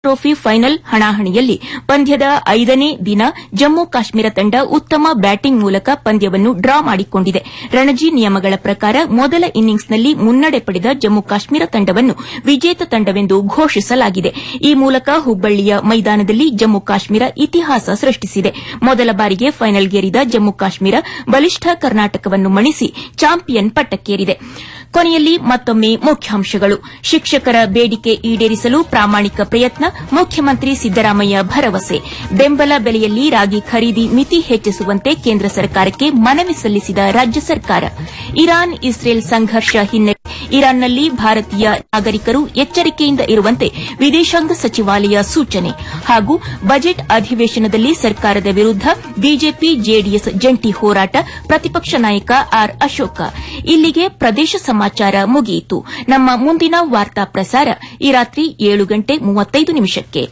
Trophy final ಹಣಾಹಣಿಯಲ್ಲಿ ಪಂದ್ಯದ ಐದನೇ ದಿನ ಜಮ್ಮು ಕಾಶ್ಮೀರ ತಂಡ ಉತ್ತಮ ಬ್ಯಾಟಿಂಗ್ ಮೂಲಕ ಪಂದ್ಯವನ್ನು ಡ್ರಾ ಮಾಡಿಕೊಂಡಿದೆ ರಣಜಿ ನಿಯಮಗಳ ಪ್ರಕಾರ ಮೊದಲ ಇನ್ನಿಂಗ್ಸ್ನಲ್ಲಿ ಮುನ್ನಡೆ ಪಡೆದ ಜಮ್ಮು ಕಾಶ್ಮೀರ ತಂಡವನ್ನು ವಿಜೇತ ತಂಡವೆಂದು ಘೋಷಿಸಲಾಗಿದೆ ಈ ಮೂಲಕ ಹುಬ್ಬಳ್ಳಿಯ ಮೈದಾನದಲ್ಲಿ ಜಮ್ಮು ಕಾಶ್ಮೀರ ಇತಿಹಾಸ ಸೃಷ್ಟಿಸಿದೆ ಮೊದಲ ಬಾರಿಗೆ ಫೈನಲ್ಗೇರಿದ ಜಮ್ಮು ಕಾಶ್ಮೀರ ಬಲಿಷ್ಠ ಕರ್ನಾಟಕವನ್ನು ಮಣಿಸಿ ಚಾಂಪಿಯನ್ ಪಟ್ಟಕ್ಕೇರಿದೆ ಕೊನೆಯಲ್ಲಿ ಮತ್ತೊಮ್ಮೆ ಮುಖ್ಯಾಂಶಗಳು ಶಿಕ್ಷಕರ ಬೇಡಿಕೆ ಈಡೇರಿಸಲು ಪ್ರಾಮಾಣಿಕ ಪ್ರಯತ್ನ ಮುಖ್ಯಮಂತ್ರಿ ಸಿದ್ದರಾಮಯ್ಯ ಭರವಸೆ ಬೆಂಬಲ ಬೆಲೆಯಲ್ಲಿ ರಾಗಿ ಖರೀದಿ ಮಿತಿ ಹೆಚ್ಚಿಸುವಂತೆ ಕೇಂದ್ರ ಸರ್ಕಾರಕ್ಕೆ ಮನವಿ ಸಲ್ಲಿಸಿದ ರಾಜ್ಯ ಸರ್ಕಾರ ಇರಾನ್ ಇಸ್ರೇಲ್ ಸಂಘರ್ಷ ಹಿನ್ನೆಲೆ ಇರಾನ್ನಲ್ಲಿ ಭಾರತೀಯ ನಾಗರಿಕರು ಎಚ್ಚರಿಕೆಯಿಂದ ಇರುವಂತೆ ವಿದೇಶಾಂಗ ಸಚಿವಾಲಯ ಸೂಚನೆ ಹಾಗೂ ಬಜೆಟ್ ಅಧಿವೇಶನದಲ್ಲಿ ಸರ್ಕಾರದ ವಿರುದ್ದ ಬಿಜೆಪಿ ಜೆಡಿಎಸ್ ಜಂಟಿ ಹೋರಾಟ ಪ್ರತಿಪಕ್ಷ ನಾಯಕ ಆರ್ ಅಶೋಕ ಇಲ್ಲಿಗೆ ಪ್ರದೇಶ ಸಮಾಚಾರ ಮುಗಿಯಿತು ನಮ್ಮ ಮುಂದಿನ ವಾರ್ತಾ ಪ್ರಸಾರ ಈ ರಾತ್ರಿ ಏಳು ಗಂಟೆ ಮೂವತ್ತೈದು ನಿಮಿಷಕ್ಕೆ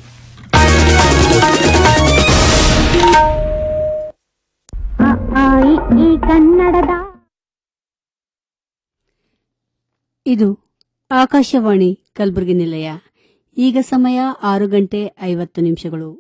ಅ, ಆ, ಇ, ಈ ಕನ್ನಡದ ಇದು ಆಕಾಶವಾಣಿ ಕಲಬುರಗಿ ನಿಲಯ ಈಗ ಸಮಯ ಆರು ಗಂಟೆ ಐವತ್ತು ನಿಮಿಷಗಳು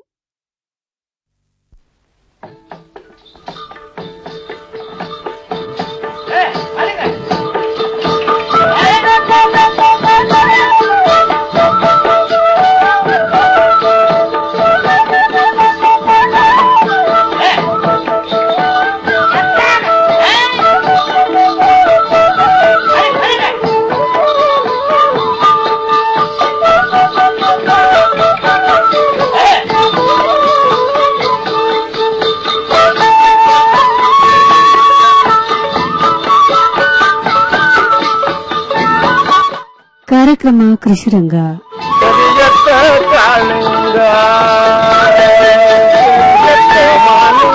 ಕಾರ್ಯಕ್ರಮ ಕೃಷಿರಂಗ ಕರಿಯತ್ತ ಕಾಳಿಂಗ ಕರಿಯತ್ತ ಮಾಲಿಂಗ.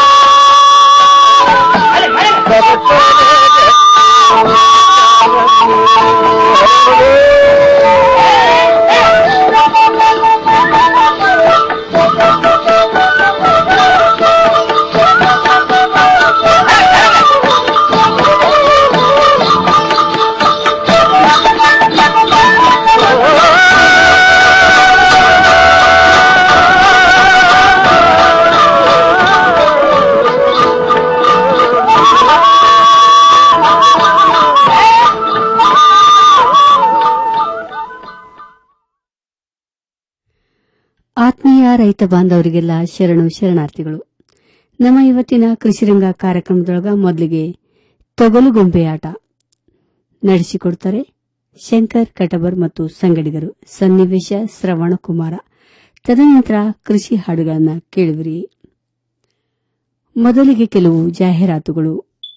ಆತ್ಮೀಯ ರೈತ ಬಾಂಧವರಿಗೆಲ್ಲ ಶರಣು ಶರಣಾರ್ಥಿಗಳು ನಮ್ಮ ಇವತ್ತಿನ ಕೃಷಿರಂಗ ಕಾರ್ಯಕ್ರಮದೊಳಗ ಮೊದಲಿಗೆ ತೊಗಲುಗೊಂಬೆ ಆಟ ನಡೆಸಿಕೊಡ್ತಾರೆ ಶಂಕರ್ ಕಟಬರ್ ಮತ್ತು ಸಂಗಡಿಗರು ಸನ್ನಿವೇಶ ಶ್ರವಣಕುಮಾರ ತದನಂತರ ಕೃಷಿ ಹಾಡುಗಳನ್ನು ಕೇಳುವಿರಿ ಮೊದಲಿಗೆ ಕೆಲವು ಜಾಹೀರಾತುಗಳು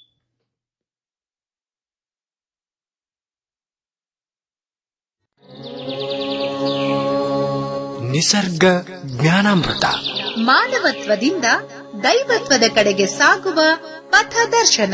ನಿಸರ್ಗ ಜ್ಞಾನಾಮೃತ ಮಾನವತ್ವದಿಂದ ದೈವತ್ವದ ಕಡೆಗೆ ಸಾಗುವ ಪಥದರ್ಶನ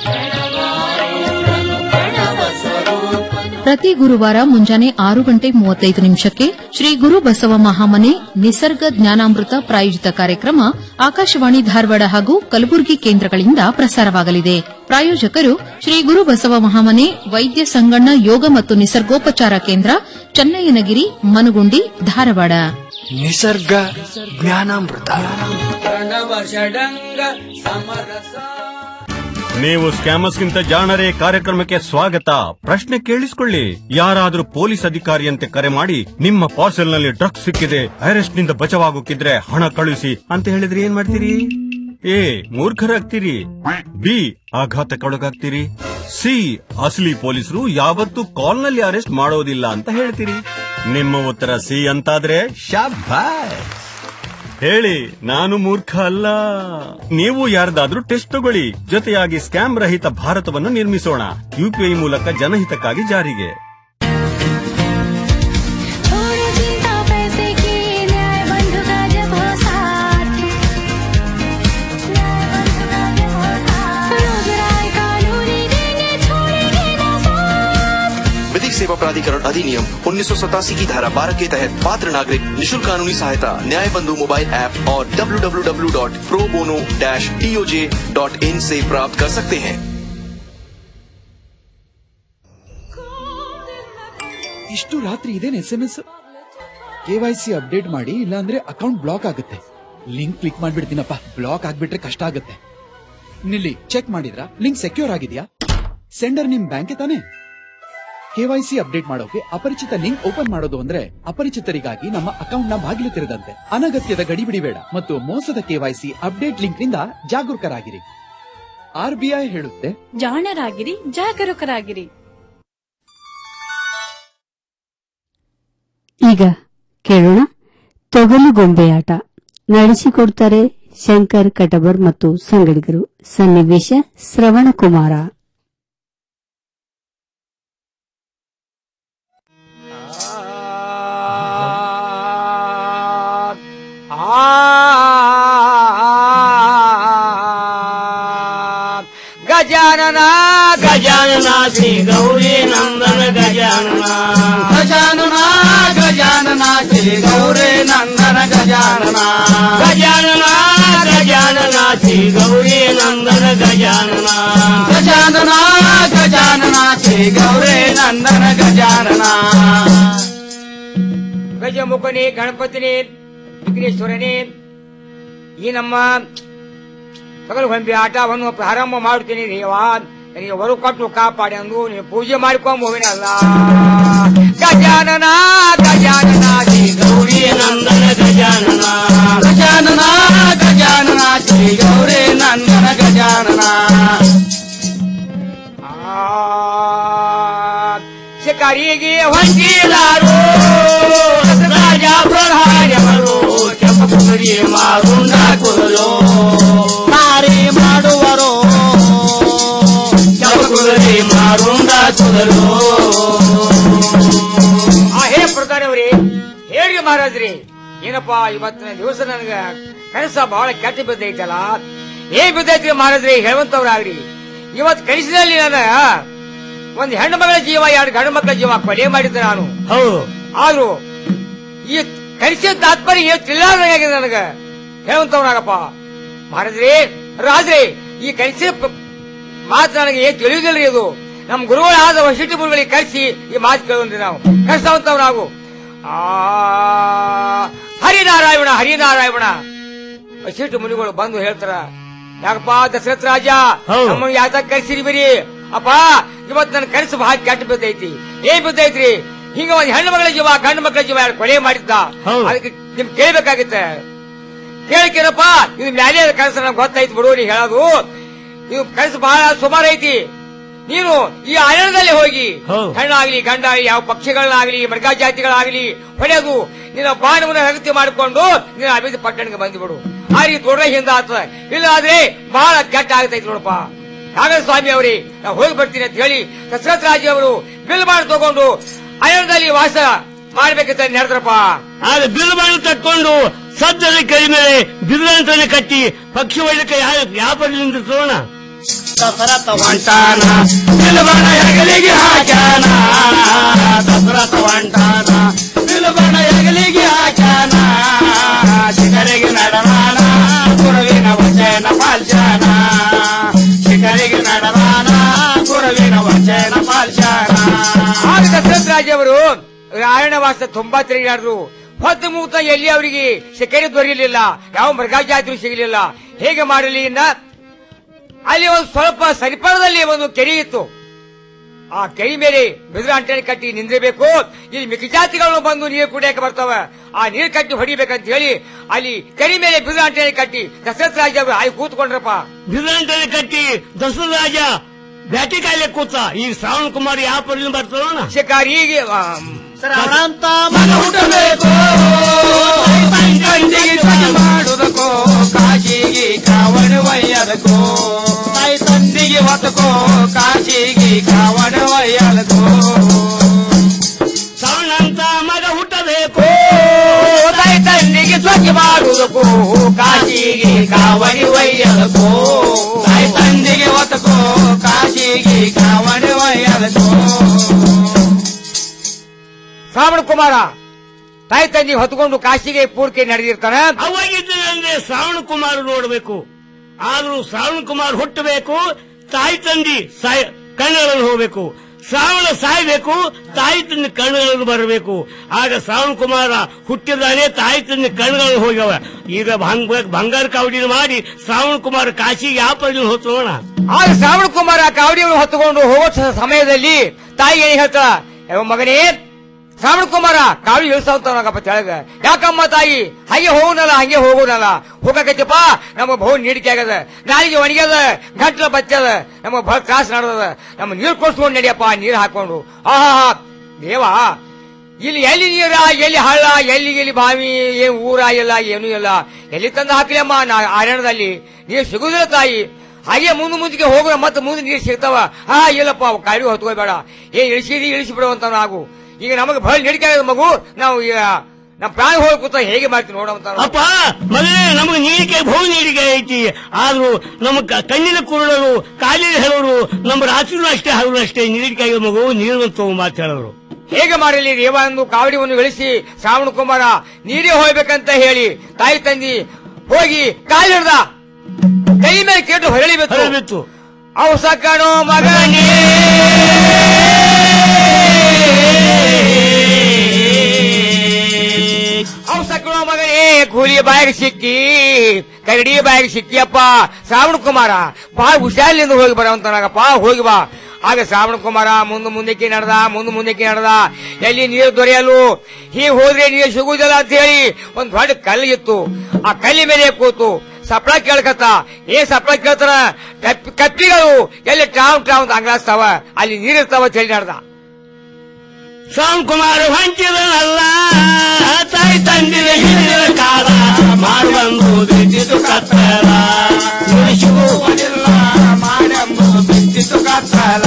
ಪ್ರತಿ ಗುರುವಾರ ಮುಂಜಾನೆ ಆರು ಗಂಟೆ ಮೂವತ್ತೈದು ನಿಮಿಷಕ್ಕೆ ಶ್ರೀ ಗುರು ಬಸವ ಮಹಾಮನೆ ನಿಸರ್ಗ ಜ್ಞಾನಾಮೃತ ಪ್ರಾಯೋಜಿತ ಕಾರ್ಯಕ್ರಮ ಆಕಾಶವಾಣಿ ಧಾರವಾಡ ಹಾಗೂ ಕಲಬುರಗಿ ಕೇಂದ್ರಗಳಿಂದ ಪ್ರಸಾರವಾಗಲಿದೆ ಪ್ರಾಯೋಜಕರು ಶ್ರೀ ಗುರು ಬಸವ ಮಹಾಮನೆ ವೈದ್ಯ ಸಂಗಣ್ಣ ಯೋಗ ಮತ್ತು ನಿಸರ್ಗೋಪಚಾರ ಕೇಂದ್ರ ಚನ್ನಯ್ಯನಗಿರಿ ಮನುಗುಂಡಿ ಧಾರವಾಡ ನಿಸರ್ಗ ಜ್ಞಾನಾಮೃತ ನೀವು ಸ್ಕ್ಯಾಮರ್ಸ್ಗಿಂತ ಜಾಣರೇ ಕಾರ್ಯಕ್ರಮಕ್ಕೆ ಸ್ವಾಗತ ಪ್ರಶ್ನೆ ಕೇಳಿಸ್ಕೊಳ್ಳಿ ಯಾರಾದ್ರೂ ಪೊಲೀಸ್ ಅಧಿಕಾರಿಯಂತೆ ಕರೆ ಮಾಡಿ ನಿಮ್ಮ ಪಾರ್ಸೆಲ್ ನಲ್ಲಿ ಡ್ರಗ್ಸ್ ಸಿಕ್ಕಿದೆ ಅರೆಸ್ಟ್ ನಿಂದ ಬಚಾವಾಗೋಕಿದ್ರೆ ಹಣ ಕಳುಹಿಸಿ ಅಂತ ಹೇಳಿದ್ರೆ ಏನ್ ಮಾಡ್ತೀರಿ ಎ ಮೂರ್ಖರಾಗ್ತೀರಿ ಬಿ ಆಘಾತಕ್ಕೊಳಗಾಗ್ತೀರಿ ಸಿ ಅಸಲಿ ಪೊಲೀಸರು ಯಾವತ್ತೂ ಕಾಲ್ ನಲ್ಲಿ ಅರೆಸ್ಟ್ ಮಾಡೋದಿಲ್ಲ ಅಂತ ಹೇಳ್ತೀರಿ ನಿಮ್ಮ ಉತ್ತರ ಸಿ ಅಂತಾದ್ರೆ ಶಾಬಾಯ್ ಹೇಳಿ ನಾನು ಮೂರ್ಖ ಅಲ್ಲ ನೀವು ಯಾರ್ದಾದ್ರೂ ಟೆಸ್ಟ್ ತಗೊಳ್ಳಿ ಜೊತೆಯಾಗಿ ಸ್ಕ್ಯಾಮ್ ರಹಿತ ಭಾರತವನ್ನು ನಿರ್ಮಿಸೋಣ ಯುಪಿಐ ಮೂಲಕ ಜನಹಿತಕ್ಕಾಗಿ ಜಾರಿಗೆ छोड़े चिंता पैसे की न्याय बंधु का जब हो साथ न्याय बंधु का जब हो साथ रोज राय कानूनी देंगे छोड़ेंगे ना साथ विधिक सेवा प्राधिकरण अधिनियम उन्नीस की धारा 12 के तहत पात्र नागरिक निशुल्क कानूनी सहायता न्याय बंधु मोबाइल ऐप और www.probono-toj.in से प्राप्त कर सकते हैं ಇಷ್ಟು ರಾತ್ರಿ ಇದೇನು S M S KYC update ಮಾಡಿ ಇಲ್ಲಾಂದ್ರೆ ಅಕೌಂಟ್ ಬ್ಲಾಕ್ ಆಗುತ್ತೆ ಲಿಂಕ್ ಕ್ಲಿಕ್ ಮಾಡ್ಬಿಡ್ತೀನಪ್ಪ ಬ್ಲಾಕ್ ಆಗ್ಬಿಟ್ರೆ ಕಷ್ಟ ಆಗುತ್ತೆ ನಿಲ್ಲಿ ಚೆಕ್ ಮಾಡಿದ್ರಾ ಲಿಂಕ್ ಸೆಕ್ಯೂರ್ ಆಗಿದ್ಯಾ ಸೆಂಡರ್ ನಿಮ್ ಬ್ಯಾಂಕ್ ತಾನೆ ಕೆವೈಸಿ ಅಪ್ಡೇಟ್ ಮಾಡೋಕೆ ಅಪರಿಚಿತ ಲಿಂಕ್ ಓಪನ್ ಮಾಡೋದು ಅಂದ್ರೆ ಅಪರಿಚಿತರಿಗಾಗಿ ನಮ್ಮ ಅಕೌಂಟ್ ನ ಬಾಗಿಲು ತೆರೆದಂತೆ ಅನಗತ್ಯದ ಗಡಿಬಿಡಿ ಬೇಡ ಮತ್ತು ಮೋಸದ ಕೆವೈಸಿ ಅಪ್ಡೇಟ್ ಲಿಂಕ್ ನಿಂದ ಜಾಗರೂಕರಾಗಿರಿ ಆರ್ಬಿಐ ಹೇಳುತ್ತೆ ಜಾಣರಾಗಿರಿ ಜಾಗರೂಕರಾಗಿರಿ ಈಗ ಕೇಳೋಣ ತೊಗಲು ಗೊಂಬೆಯಾಟ ನಡೆಸಿಕೊಡ್ತಾರೆ ಶಂಕರ್ ಕಟಬರ್ ಮತ್ತು ಸಂಗಡಿಗರು ಸನ್ನಿವೇಶ ಶ್ರವಣಕುಮಾರ ಗಜಾನನ ಗಜಾನನ ಶ್ರೀ ಗೌರಿ ನಂದನ ಗಜಾನನ ಗಜಾನನ ಗಜಾನನ ಶ್ರೀ ಗೌರಿ ನಂದನ ಗಜಾನನ ಗಜಾನನ ಗಜಾನನ ಶ್ರೀ ಗೌರಿ ನಂದನ ಗಜಾನನ ಗಜಾನನ ಗಜಾನನ ಶ್ರೀ ಗೌರಿ ನಂದನ ಗಜಾನನ ಗಜಮುಖನೇ ಗಣಪತಿನೇ ವಿಘ್ನೇಶ್ವರನೇ ಈ ನಮ್ಮ ಸಗಲು ಹೊಂಬಿ ಆಟವನ್ನು ಪ್ರಾರಂಭ ಮಾಡುತ್ತೇನೆ ದೇವ ನನಗೆ ಹೊರ ಕೊಟ್ಟು ಕಾಪಾಡಿ ಅಂದು ನೀನು ಪೂಜೆ ಮಾಡಿಕೊಂಡು ಹೋಗಿನಲ್ಲ ಗಜಾನನ ಗಜಾನನ ಶ್ರೀ ಗೌರಿ ನಂದನ ಗಜಾನನ ಗಜಾನನ ಗಜಾನನ ಶ್ರೀ ಗೌರಿ ನಂದನ ಗಜಾನನ ಆ, ಶಿಕಾರಿಗೆ ಹೊಂದಿಲಾರು ರಾಜ ಪ್ರಧಾನವರು ಕೆಂಪುರಿ ಮಾರುಂಡ ಕುರು ಮಾರಿ ಮಾಡುವರು ಕೆಂಪುರಿ ಮಾರುಂಡ ಕುರು ಆ ಹೇ ಪ್ರಧಾನವರೇ ಹೇಳಿ ಮಹಾರಾಜ್ರಿ ಏನಪ್ಪಾ ಇವತ್ತಿನ ದಿವಸ ನನಗ ಕನಸ ಬಹಳ ಕೆಟ್ಟ ಬಿದ್ದೈತಲ್ಲ ಏನ್ ಬಿದ್ದೈತ್ರಿ ಮಹಾರಾಜ್ರಿ ಹೇಳುವಂತವ್ರಾಗ್ರಿ ಇವತ್ ಕನಸಿನಲ್ಲಿ ನನ್ನ ಒಂದ್ ಹೆಣ್ಣು ಮಗಳ ಜೀವ ಎರಡು ಗಂಡು ಮಕ್ಕಳ ಜೀವ ಕೊಲೆ ಮಾಡಿದ್ದೆ ನಾನು ಹೌದು ಆದ್ರೂ ಈ ಕನಸಿನ ತಾತ್ಪರ್ಯ ಏನು ತಿಳಿಲಾರ್ದಾಗಿದೆ ನನಗ ಹೇಳುವಂತವ್ರಾಗಪ್ಪ ಮಹಾರಾಜ್ರಿ ರಾಜ್ರಿ ಈ ಕನಸಿನ ಪ- ಮಾತು ನನಗೆ ಏನ್ ತಿಳಿಯುವುದಿಲ್ರಿ ಇದು ನಮ್ ಗುರುಗಳಾದ ವಶಿಷ್ಠ ಗುರುಗಳಿಗೆ ಕರೆಸಿ ಈ ಮಾತು ಕೇಳೋನ್ರಿ ನಾವು ಕಳಿಸ್ತವಂತವ್ ನಾವು ಆ ಹರಿನಾರಾಯಣ ಹರಿನಾರಾಯಣ ವಶಿಷ್ಠ ಮುನಿಗಳು ಬಂದು ಹೇಳ್ತಾರ ಯಾಕಪ್ಪ ದಶರಥ ರಾಜ ನಮ್ಮ ಯಾತ ಕರ್ಸಿರಿ ಬರೀ ಅಪ್ಪ ಇವತ್ ನನ್ ಕನಸು ಬಹಳ ಕೆಟ್ಟ ಬಿದ್ದೈತಿ ಏನ್ ಬಿದ್ದೈತ್ರಿ ಹಿಂಗ ಒಂದ್ ಹೆಣ್ಣು ಮಗಳ ಜೀವ ಗಂಡು ಮಕ್ಕಳ ಜೀವ ಯಾರು ಕೊಲೆ ಮಾಡಿದ್ದ ಅದಕ್ಕೆ ನಿಮ್ ಕೇಳ್ಬೇಕಾಗಿತ್ತೆ ಕೇಳಕ್ಕೇನಪ್ಪ ಇದು ಮ್ಯಾಲೆ ಕನಸು ನಂಗೆ ಗೊತ್ತಾಯ್ತು ಬಿಡು ನೀ ಹೇಳೋದು ಇದು ಕನಸು ಬಹಳ ಸುಮಾರು ಐತಿ ನೀನು ಈ ಅರಣ್ಯದಲ್ಲಿ ಹೋಗಿ ಹೆಣ್ಣಾಗ್ಲಿ ಗಂಡಾಗ್ಲಿ ಯಾವ ಪಕ್ಷಿಗಳನ್ನಾಗ್ಲಿ ಮೃಗ ಜಾತಿಗಳಾಗ್ಲಿ ಹೊಡೆದು ನಿನ್ನ ಬಾಣವನ್ನು ರಗತಿ ಮಾಡಿಕೊಂಡು ನಿನ್ನ ಅಭಿವೃದ್ಧಿ ಪಟ್ಟಣಕ್ಕೆ ಬಂದ್ಬಿಡು ಆ ರೀತಿ ದೊಡ್ಡ ಹಿಂದ ಆಗ್ತದೆ ಇಲ್ಲ ಆದ್ರೆ ಬಹಳ ಕೆಟ್ಟ ಆಗ್ತೈತಿ ನೋಡಪ್ಪ ನಾಗರ ಸ್ವಾಮಿ ಅವರೇ ನಾವು ಹೋಗಿ ಬರ್ತೀನಿ ಅಂತ ಹೇಳಿ ದಶರಥ ರಾಜ ಅವರು ಬಿಲ್ ಮಾಡಿ ತಗೊಂಡು ಅರಣ್ಯದಲ್ಲಿ ವಾಸ ಮಾಡ್ಬೇಕಂತ ನಡೆದ್ರಪ್ಪ ಆಗ ಬಿಲ್ ಮಾಡಿ ತಕ್ಕೊಂಡು ಸದ್ದದ ಕೈ ಮೇಲೆ ಬಿಲ್ಲಂತನೆ ಕಟ್ಟಿ ಪಕ್ಷಿ ಒಯ್ದಕ್ಕೆ ಯಾವ ಪಡೆದಿಂದ ತೋಣ ದಸರಥ ಹೊಂಟಾನ ಬಿಲ್ಬಣ ಹೆಗಲಿಗೆ ಹಾಕ್ಯಾನ ದಸರಥ ಹೊಂಟಾನ ಬಿಲ್ಬಣ ಹೆಗಲಿಗೆ ಹಾಕ್ಯಾನ ಶಿಖರಿಗೆ ನಡೆದಾನ ಗುರುವಿನ ವಚನ ಪಾಲ್ಸಾನ ಶಿಖರಿಗೆ ನಡೆದಾನ ಗುರುವಿನ ವಚನ ಪಾಲ್ಸಾನ ಆಗ ದಶರಥ ರಾಜವರು ರಾಯಣವಾಸ ತುಂಬಾ ತಿರುಗಾಡಿದ್ರು ಹೊತ್ತು ಮುಕ್ತ ಎಲ್ಲಿ ಅವರಿಗೆ ಶಿಖರಿ ದೊರೆಯಲಿಲ್ಲ ಯಾವ ಮೃಗ ಜಾತಿ ಸಿಗಲಿಲ್ಲ ಹೇಗೆ ಮಾಡಲಿ ಇನ್ನ ಅಲ್ಲಿ ಒಂದು ಸ್ವಲ್ಪ ಸರಿಪಡದಲ್ಲಿ ಒಂದು ಕೆರೆ ಇತ್ತು ಆ ಕೆರೆ ಮೇಲೆ ಬಿದಿರು ಅಂಟಣೆ ಕಟ್ಟಿ ನಿಂದಿರಬೇಕು ಇಲ್ಲಿ ಮಿಕ್ಕಜಾತಿಗಳನ್ನು ಬಂದು ನೀರು ಕುಡಿಯಕ್ಕೆ ಬರ್ತಾವ ಆ ನೀರು ಕಟ್ಟಿ ಹೊಡಿಬೇಕಂತ ಹೇಳಿ ಅಲ್ಲಿ ಕೆರೆ ಮೇಲೆ ಬಿದಿರು ಅಂಟಣೆ ಕಟ್ಟಿ ದಶರಥ ರಾಜ ಅವರು ಆಗಿ ಕೂತ್ಕೊಂಡ್ರಪ್ಪ ಬಿಲ್ಲಂತನೆ ಕಟ್ಟಿ ದಸರ ರಾಜ ಬ್ಯಾಟಿ ಕಾಯಿಲೆ ಕೂತ ಈಗ ಶ್ರಾವಣ ಕುಮಾರ್ ಯಾವ ಪಡೆದಿಂದ ಬರ್ತೋಣ ಶಿಕಾರಿಗೆ ಶ್ರವಣಂತ ಮಗ ಹುಟ್ಟಬೇಕು ತಂಗಿಗೆ ತಗ ಮಾಡುವುದಕ್ಕೋ ಕಾಶಿಗೆ ಕಾವಣ ಒಯ್ಯದಕ್ಕೋ ತಾಯಿ ತಂದಿಗೆ ಹೊತ್ತಕೋ ಕಾಶಿಗೆ ಕಾವಣ ಒಯ್ಯದಕ್ಕೋ ಶ್ರವಣಂತ ಮಗ ಹುಟ್ಟಬೇಕು ತಾಯಿ ತಂದಿಗೆ ಸ್ವಚ್ಛ ಮಾಡುವುದಕ್ಕೋ ಕಾಶಿಗೆ ಕಾವಣಿ ಒಯ್ಯದಕ್ಕೋ ತಾಯಿ ತಂದಿಗೆ ಹೊತ್ತಕೋ ಕಾಶಿಗೆ ಕಾವಣಿ ಒಯ್ಯದಕ್ಕೋ ಶ್ರಾವಣ ಕುಮಾರ ತಾಯಿ ತಂದಿ ಹೊತ್ಕೊಂಡು ಕಾಶಿಗೆ ಪೂರ್ತಿ ನಡೆದಿರ್ತಾನ ಅವಾಗಿದ್ದಂದ್ರೆ ಶ್ರಾವಣ ಕುಮಾರ್ ನೋಡಬೇಕು ಆದ್ರೂ ಶ್ರಾವಣ ಕುಮಾರ್ ಹುಟ್ಟಬೇಕು ತಾಯಿ ತಂದಿ ಸಾಯ ಕಣ್ಣಗಳನ್ನು ಹೋಗ್ಬೇಕು ಶ್ರಾವಣ ಸಾಯ್ಬೇಕು ತಾಯಿ ತಂದೆ ಕಣ್ಣುಗಳನ್ನು ಬರಬೇಕು ಆಗ ಶ್ರಾವಣ ಕುಮಾರ ಹುಟ್ಟಿದಾನೆ ತಾಯಿ ತಂದೆ ಕಣ್ಣುಗಳು ಹೋಗ್ಯವ ಈಗ ಭಂಗ ಬಂಗಾರ ಕಾವಡಿನ ಮಾಡಿ ಶ್ರಾವಣ ಕುಮಾರ ಕಾಶಿಗೆ ಯಾವ ಪರ್ಲಿ ಹೋಗೋಣ ಆಗ ಶ್ರಾವಣ ಕುಮಾರ ಕಾವಡಿಯನ್ನು ಹೊತ್ತುಕೊಂಡು ಹೋಗೋ ಸ- ಸಮಯದಲ್ಲಿ ತಾಯಿ ಏನ್ ಹೇಳ್ತಾಳ "ಏ ಮಗನೇ ಶ್ರಾವಣ ಕುಮಾರ ಕಾವಡಿ ಇಳಿಸ್ತಾವಂತಪ್ಪ ತೆಳಗ ಯಾಕಮ್ಮ ತಾಯಿ ಹಾಗೆ ಹೋಗುನಲ್ಲ ಹಂಗೆ ಹೋಗುನಲ್ಲ ಹೋಗಕೈತಿಪ್ಪ ನಮ್ಮ ಬಹು ನೀಡಿಕೆ ಆಗದ ನಾಲಿಗೆ ಒಣಗ್ಯದ ಗಂಟ್ಲ ಬತ್ತದ ನಮ್ಮ ಬಹಳ ತ್ರಾಸ ನಡದ ನಮ್ಮ ನೀರು ಕೊಡ್ಸ್ಕೊಂಡು ನಡಿಯಪ್ಪ ನೀರು ಹಾಕೊಂಡು ಆಹಾ ದೇವಾ ಇಲ್ಲಿ ಎಲ್ಲಿ ನೀರ ಎಲ್ಲಿ ಹಳ್ಳ ಎಲ್ಲಿ ಎಲ್ಲಿ ಬಾವಿ ಏನ್ ಊರ ಇಲ್ಲ ಏನೂ ಇಲ್ಲ ಎಲ್ಲಿ ತಂದು ಹಾಕ್ಲಮ್ಮ ನಾ ಆರ್ಯಣದಲ್ಲಿ ನೀರು ಸಿಗುದಿಲ್ಲ ತಾಯಿ ಹಾಗೆ ಮುಂದೆ ಮುಂದಕ್ಕೆ ಹೋಗೋಣ ಮತ್ತೆ ಮುಂದೆ ನೀರು ಸಿಗ್ತಾವ ಹಾ ಇಲ್ಲಪ್ಪ ಕಾಡಿ ಹೊತ್ಕೋಬೇಡ ಏನ್ ಇಳಿಸಿದಿ ಇಳಿಸಿ ಬಿಡುವಂತ ನಾವು ಈಗ ನಮಗೆ ಬಹಳ ನಡಿಕೆ ಆಗದ ಮಗು ನಾವು ಈಗ ನಮ್ಮ ಪ್ರಾಣ ಹೋಗಿ ಕೂತ ಹೇಗೆ ಮಾಡ್ತೀವಿ ನೋಡುವಂತ ಅಪ್ಪ ಮಗನೇ ನಮಗೆ ನೀಡಿಕೆ ಬಹು ನೀಡಿಕೆ ಐತಿ ಆದ್ರೂ ನಮ್ಮ ಕ- ಕಣ್ಣಿನ ಕುರುಡರು ಕಾಲಿನ ಹೇಳೋರು ನಮ್ಮ ರಾತ್ರಿನೂ ಅಷ್ಟೇ ಹಗಲು ಅಷ್ಟೇ ನೀಡಿಕೆ ಆಗಿರೋ ಮಗು ನೀರು ತಗೋ ಮಾತು ಹೇಳೋರು ಹೇಗೆ ಮಾಡಲಿ ದೇವ ಎಂದು ಕಾವಡಿಯನ್ನು ಇಳಿಸಿ ಶ್ರಾವಣ ಕುಮಾರ ನೀರೇ ಹೋಗ್ಬೇಕಂತ ಹೇಳಿ ತಾಯಿ ತಂದಿ ಹೋಗಿ ಕಾಲು ಹಿಡ್ದ ಕೈ ಮೇಲೆ ಕೇಟು ಹೊರಳಿಬೇಕು ಅವಸ ಕಣೋ ಮಗನೇ ಅವಸ ಕಣೋ ಮಗನೇ ಕೂಲಿ ಬಾಯಿಗೆ ಸಿಕ್ಕಿ ಕರಡಿ ಬಾಯಿಗೆ ಸಿಕ್ಕಿಯಪ್ಪ ಶ್ರಾವಣ ಕುಮಾರ ಬಹಳ ಹುಷಾರಿನಿಂದ ಹೋಗಿ ಬರೋಂತನಾಗಪ್ಪ ಹೋಗಿ ಬಾ ಆಗ ಶ್ರಾವಣ ಕುಮಾರ ಮುಂದೆ ಮುಂದಕ್ಕೆ ನಡೆದ ಮುಂದೆ ಮುಂದಕ್ಕೆ ನಡೆದ ಎಲ್ಲಿ ನೀರು ದೊರೆಯಲು ಹೀಗೆ ಹೋದ್ರೆ ನೀರು ಸಿಗುವುದಿಲ್ಲ ಅಂತ ಹೇಳಿ ಒಂದ್ ದೊಡ್ಡ ಕಲ್ಲು ಇತ್ತು ಆ ಕಲ್ಲಿ ಮೇಲೆ ಕೂತು ಸಪ್ಳ ಕೇಳ್ಕತ್ತ ಏನ್ ಸಪ್ಳ ಕೇಳ್ತಾರ ಕಪ್ಪಿ- ಕಪ್ಪಿಗಳು ಎಲ್ಲಿ ಟ್ರಾವ್ ಟ್ರಾವ್ ಅಂತ ಅಂಗ್ಲಾಸ್ತಾವ ಅಲ್ಲಿ ನೀರಿರ್ತಾವ ಅಂತ ಹೇಳಿ ನಡೆದ ಶ್ರಾವಣ ಕುಮಾರ ಹೊಂಚಿದನಲ್ಲ ತಾಯಿ ತಂದಿರ ಹಿಂದಿನ ಕಾಲ ಮಾಡುವಂದು ಬಿದ್ದಿತು ಕತ್ತಲ ಉಳಿಸುವುದಿಲ್ಲ ಮಾಡೆಂಬುದು ಬಿದ್ದಿತು ಕತ್ತಲ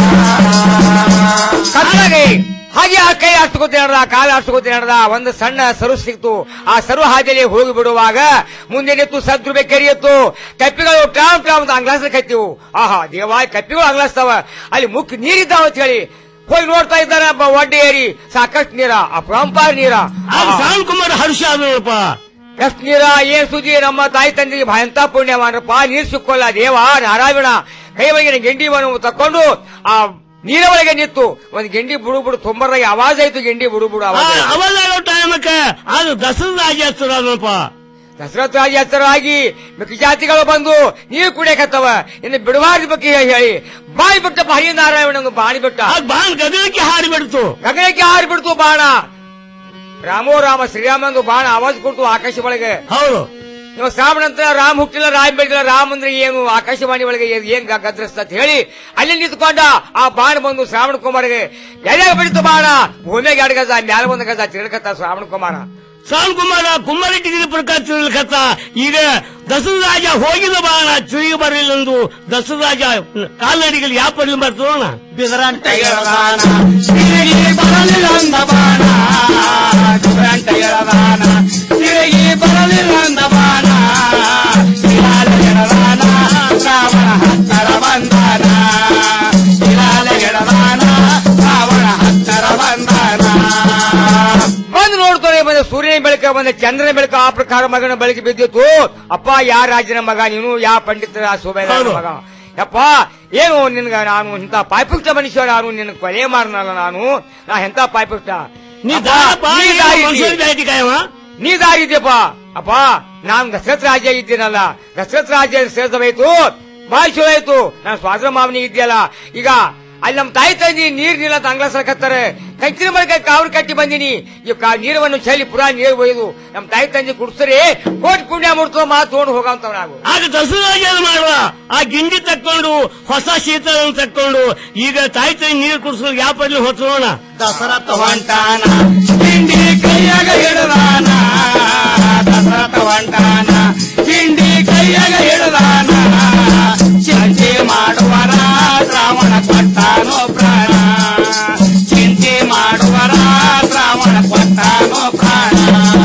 ಕತ್ತಲಾಗಿ ಹಾಗೆ ಆ ಕೈ ಆಡ್ಸ್ಕೊತಿ ನಡೆದ ಕಾಲು ಆಡ್ಸ್ಕೊತಿ ನಡೆದ ಒಂದು ಸಣ್ಣ ಸರು ಸಿಕ್ತು ಆ ಸರು ಹಾದಿಯಲ್ಲಿ ಹೋಗಿ ಬಿಡುವಾಗ ಮುಂದೆ ನಿಂತು ಸದ್ರುಬೆ ಕೆರಿಯಿತ್ತು ಕಪ್ಪಿಗಳು ಟ್ರಾಮ್ ಟ್ರಾಮ್ ಅಂತ ಅಂಗ್ಲಾಸ ಕತ್ತಿವು ಆಹಾ ದೇವ ಕಪ್ಪಿಗಳು ಅಂಗ್ಲಾಸ್ತಾವ ಅಲ್ಲಿ ಮುಖ ನೀರಿದ್ದಾವ ಅಂತ ಹೇಳಿ ಹೋಗಿ ನೋಡ್ತಾ ಇದ್ದಾನೆ ಒಬ್ಬ ಒಡ್ಡೆ ಏರಿ ಸಾಕಷ್ಟು ನೀರ ಅಪರಂಪಾರ ನೀರ ಆಗ ಶ್ರಾವಣ ಕುಮಾರ ಹರ್ಷ ಆದ್ರಪ್ಪ ಎಷ್ಟು ನೀರ ಏನ್ ಸುದ್ದಿ ನಮ್ಮ ತಾಯಿ ತಂದೆಗೆ ಭಯಂತ ಪುಣ್ಯವಾನಪ್ಪ ನೀರ್ ಸಿಕ್ಕೋಲ್ಲ ದೇವ ನಾರಾಯಣ ಕೈ ಒಳಗಿನ ಗೆಂಡಿವನ್ನು ತಕೊಂಡು ಆ ನೀರ ಒಳಗೆ ನಿಂತು ಒಂದ್ ಗೆಂಡಿ ಬುಡು ಬುಡು ತೊಂಬರಾಗಿ ಆವಾಜ್ ಆಯ್ತು ಗೆಂಡಿ ಬುಡು ಬುಡು ಆವಾಜ್ ಆಯ್ತು. ಅವೆಲ್ಲ ಟೈಮಕ್ಕೆ ಅದು ದಸರದ ರಾಜ್ಯ ಹಚ್ಚರಪ್ಪ ದಸರಥ ರಾಜ ಹತ್ತಿರವಾಗಿ ಮಿಕ್ಕ ಜಾತಿಗಳು ಬಂದು ನೀರು ಕುಡಿಯಕತ್ತವ ಇನ್ನು ಬಿಡಬಾರ್ದು ಬಗ್ಗೆ ಹೇಳಿ ಬಾಯಿ ಬಿಟ್ಟಪ್ಪ ಹರಿ ನಾರಾಯಣ ಬಾಣಿ ಬಿಟ್ಟ ಬಾಣ್ ಗಗನಕ್ಕೆ ಹಾರಿ ಬಿಡ್ತು ಗಗನಕ್ಕೆ ಹಾರಿ ಬಿಡ್ತು ಬಾಣ ರಾಮೋ ರಾಮ ಶ್ರೀರಾಮಂದು ಬಾಣ ಆವಾಜ್ ಕೊಡ್ತು ಆಕಾಶ ಒಳಗೆ ಹೌದು ನೀವು ಶ್ರಾವಣ ನಂತರ ರಾಮ್ ಹುಟ್ಟಿಲ್ಲ ರಾಮ್ ಬೆಳೆದಿಲ್ಲ ರಾಮ್ ಅಂದ್ರೆ ಏನು ಆಕಾಶವಾಣಿ ಒಳಗೆ ಏನ್- ಏನ್ ಗ- ಗದ್ರಸ್ತ ಅಂತ ಹೇಳಿ ಅಲ್ಲಿ ನಿಂತ್ಕೊಂಡ ಆ ಬಾಣ ಬಂದು ಶ್ರಾವಣ ಕುಮಾರ್ಗೆ ಎಲೆ ಬಿಡಿತು ಬಾಣ ಭೂಮಿಗೆ ಎರಡು ಗಜ ಮ್ಯಾಲ ಒಂದು ಗಜ ತಿಳ್ಕತ್ತ ಶ್ರಾವಣ ಕುಮಾರ ಶ್ರಾವಣ ಕುಮಾರ ಕುಮ್ಮರಿಟ್ಟಿಗಿನ ಪ್ರಕಾರ ತಿರುಗತ್ತ ಈಗ ದಸರ ರಾಜ ಹೋಗಿದ ಬಾಣ ತಿರುಗಿ ಬರಲಿಲ್ಲಂದು ದಸರ ರಾಜ ಕಾಲ್ನಡಿಗಳು ಯಾವ ಪರ್ಲಿ ಬರ್ತೋಣ ಬಿದರಂಟ ಎಳದಾನ ತಿರುಗಿ ಬರಲಿಲ್ಲಂದ ಬಾಣ ಬಿದರಂಟ ಎಳದಾನ ತಿರುಗಿ ಬರಲಿಲ್ಲಂದ ಬಾಣ ಶಿಲಾಲ ಎಳದಾನ ಶ್ರಾವಣ ಹತ್ತರ ಬಂದಾನ ಶಿಲಾಲ ಎಳದಾನ ಶ್ರಾವಣ ಹತ್ತರ ಬಂದಾನ ಬಂದು ನೋಡ್ತಾರೆ ಬಂದ ಸೂರ್ಯನ ಬೆಳಕ ಬಂದ ಚಂದ್ರನ ಬೆಳಕ ಆ ಪ್ರಕಾರ ಮಗನ ಬೆಳಕು ಬಿದ್ದಿತ್ತು ಅಪ್ಪ ಯಾ ರಾಜನ ಮಗ ನೀನು ಯಾ ಪಂಡಿತರ ಸುಬೇದಾರ ಮಗ ಯಪ್ಪ ಏನು ನಿನ್ಗ ನಾನು ಇಂತ ಪಾಯ್ಪುಷ್ಟ ಮನುಷ್ಯ ನಾನು ನಿನ್ನ ಕೊಲೆ ಮಾರನಲ್ಲ ನಾನು ನಾ ಎಂತ ಪಾಯ್ಪುಷ್ಟ ನೀ ಅಪ್ಪ, ದಾರಪ್ಪ, ನೀ ನೀ ದಾರಿ ಮನುಷ್ಯನ ಇದ್ದಿ. ಜಾತಿ ಕಾಯವ? ನೀ ದಾರಿ ಇದೆಯಪ್ಪ ಅಪ್ಪ ನಾನು ದಶರಥ ರಾಜ ಇದ್ದೀನಲ್ಲ ದಶರಥ ರಾಜ ಸೇರಿಸಬೇಕು ಬಾಳ್ ಚಲೋ ಆಯ್ತು ನಾನು ಸ್ವಾದ್ರ ಮಾವನಿ ಇದೆಯಲ್ಲ ಈಗ ಅಲ್ಲಿ ನಮ್ಮ ತಾಯಿ ತಂದಿ ನೀರ್ ನೀರ ಅಂತ ಅಂಗ್ಲ ಸರ್ಕತ್ತಾರೆ ಕಂಚಿನ ಮಳಕ ಕಾವ್ರ ಕಟ್ಟಿ ಬಂದಿನಿ ಈ ಕಾ- ನೀರವನ್ನು ಚೆಲ್ಲಿ ಪುರಾ ನೀರು ಒಯ್ದು ನಮ್ಮ ತಾಯಿ ತಂದಿ ಕುಡಿಸ್ತಾರೆ ಕೋಟಿ ಪುಣ್ಯ ಮುಡ್ತೋ ಮಾತು ತಗೊಂಡು ಹೋಗಂತ ನಾವು ಆಗ ದಸರ ರಾಜ ಏನ್ ಮಾಡುವ ಆ ಗಿಂಡಿ ತಕ್ಕೊಂಡು ಹೊಸ ಶೀತಲ ತಕ್ಕೊಂಡು ಈಗ ತಾಯಿ ತಾಯಿ ನೀರು ಕುಡಿಸೋದು ಯಾವ ಪರ್ಲಿ ಹೊತ್ತೋಣ ದಸರಥ ಹೊಂಟಾನ ಹಿಂಡಿ ಕೈಯಾಗ ಹಿಡದಾನ ದಸರಥ ಹೊಂಟಾನ ಹಿಂಡಿ ಕೈಯಾಗ ಹಿಡದಾನ ಚಿಂತೆ ಮಾಡುವರ ಶ್ರಾವಣ ಕೊಟ್ಟಾನೋ ಪ್ರಾಣ ಚಿಂತೆ ಮಾಡುವರ ಶ್ರಾವಣ ಕೊಟ್ಟಾನೋ ಪ್ರಾಣ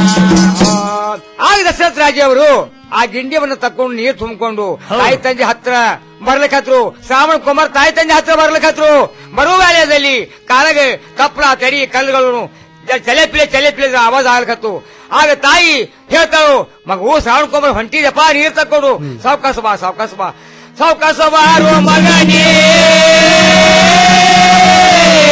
ಆಗ ದಶರಥ ರಾಜ ಅವರು ಆ ಗಿಂಡಿಯನ್ನು ತಕೊಂಡು ನೀರು ತುಂಬಿಕೊಂಡು ತಾಯಿ ತಂದೆ ಹತ್ರ ಬರ್ಲಿಕ್ಕತ್ರು ಶ್ರಾವಣ ಕುಮಾರ್ ತಾಯಿ ತಂದೆ ಹತ್ರ ಬರ್ಲಿಕ್ಕತ್ರು ಬರುವ ವೇಳೆಯಲ್ಲಿ ಕಾಲಗೆ ಕಪ್ಪಳ ತಡಿ ಕಲ್ಲುಗಳು ಚಲೆಪಿಲೆ ಚಲೆಪಿಲೆ ಆವಾಜ ಆಗ್ಲಿಕತ್ತು ಆಗ ತಾಯಿ ಹೇಳ್ತಾಳು ಮಗು ಶ್ರಾವಣ ಕುಮಾರ್ ಹೊಂಟಿದೆಪ್ಪ ನೀರು ತಕೊಂಡು ಸಾವಕಾಶ ಬಾ ಸಾವಕಾಶ ಬಾ ಸಾವಕಾಶ ಬಾರೋ ಮಗನೇ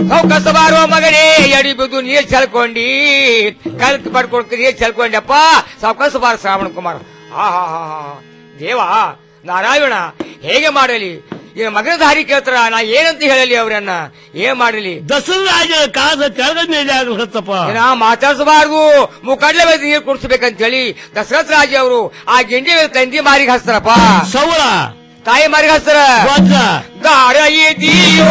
ಕಸ ಬಾರೋ ಮಗನೇ ಎಡಿ ಬಿದ್ದು ನೀರ್ ಚೆಲ್ಕೊಂಡಿ ಕಲ್ಕ್ ಪಡ್ಕೊಂಡು ನೀರ್ ಚೆಲ್ಕೊಂಡಪ್ಪ ಸಾವಕಾಸ ಬಾರ ಶ್ರಾವಣ ಕುಮಾರ್ ಹಾ ಹಾ ಹಾ ಹಾ ದೇವ ನಾರಾಯಣ ಹೇಗೆ ಮಾಡಲಿ ಈ ಮಗನ ದಾರಿ ಕೇಳ್ತಾರ ನಾ ಏನಂತ ಹೇಳಲಿ ಅವ್ರನ್ನ ಏನ್ ಮಾಡಲಿ ದಸರಾಜ ಕಾದ ಕೆಳಗ ಮೇಲೆ ಆಗ್ಲತ್ತಪ್ಪ ಏನ ಮಾತಾಡ್ಸಬಾರ್ದು ಮುಖಡ್ಲೆ ಮೇಲೆ ನೀರು ಕುಡಿಸ್ಬೇಕಂತ ಹೇಳಿ ದಶರಥ ರಾಜ ಅವರು ಆ ಗಿಂಡಿ ಮೇಲೆ ತಂದಿ ಮಾರಿಗೆ ಹಚ್ತಾರಪ್ಪ ಸವಳ ತಾಯಿ ಮಾರಿಗೆ ಹಚ್ತಾರ ವಜ್ರ ದಾರ ಇದೆಯೋ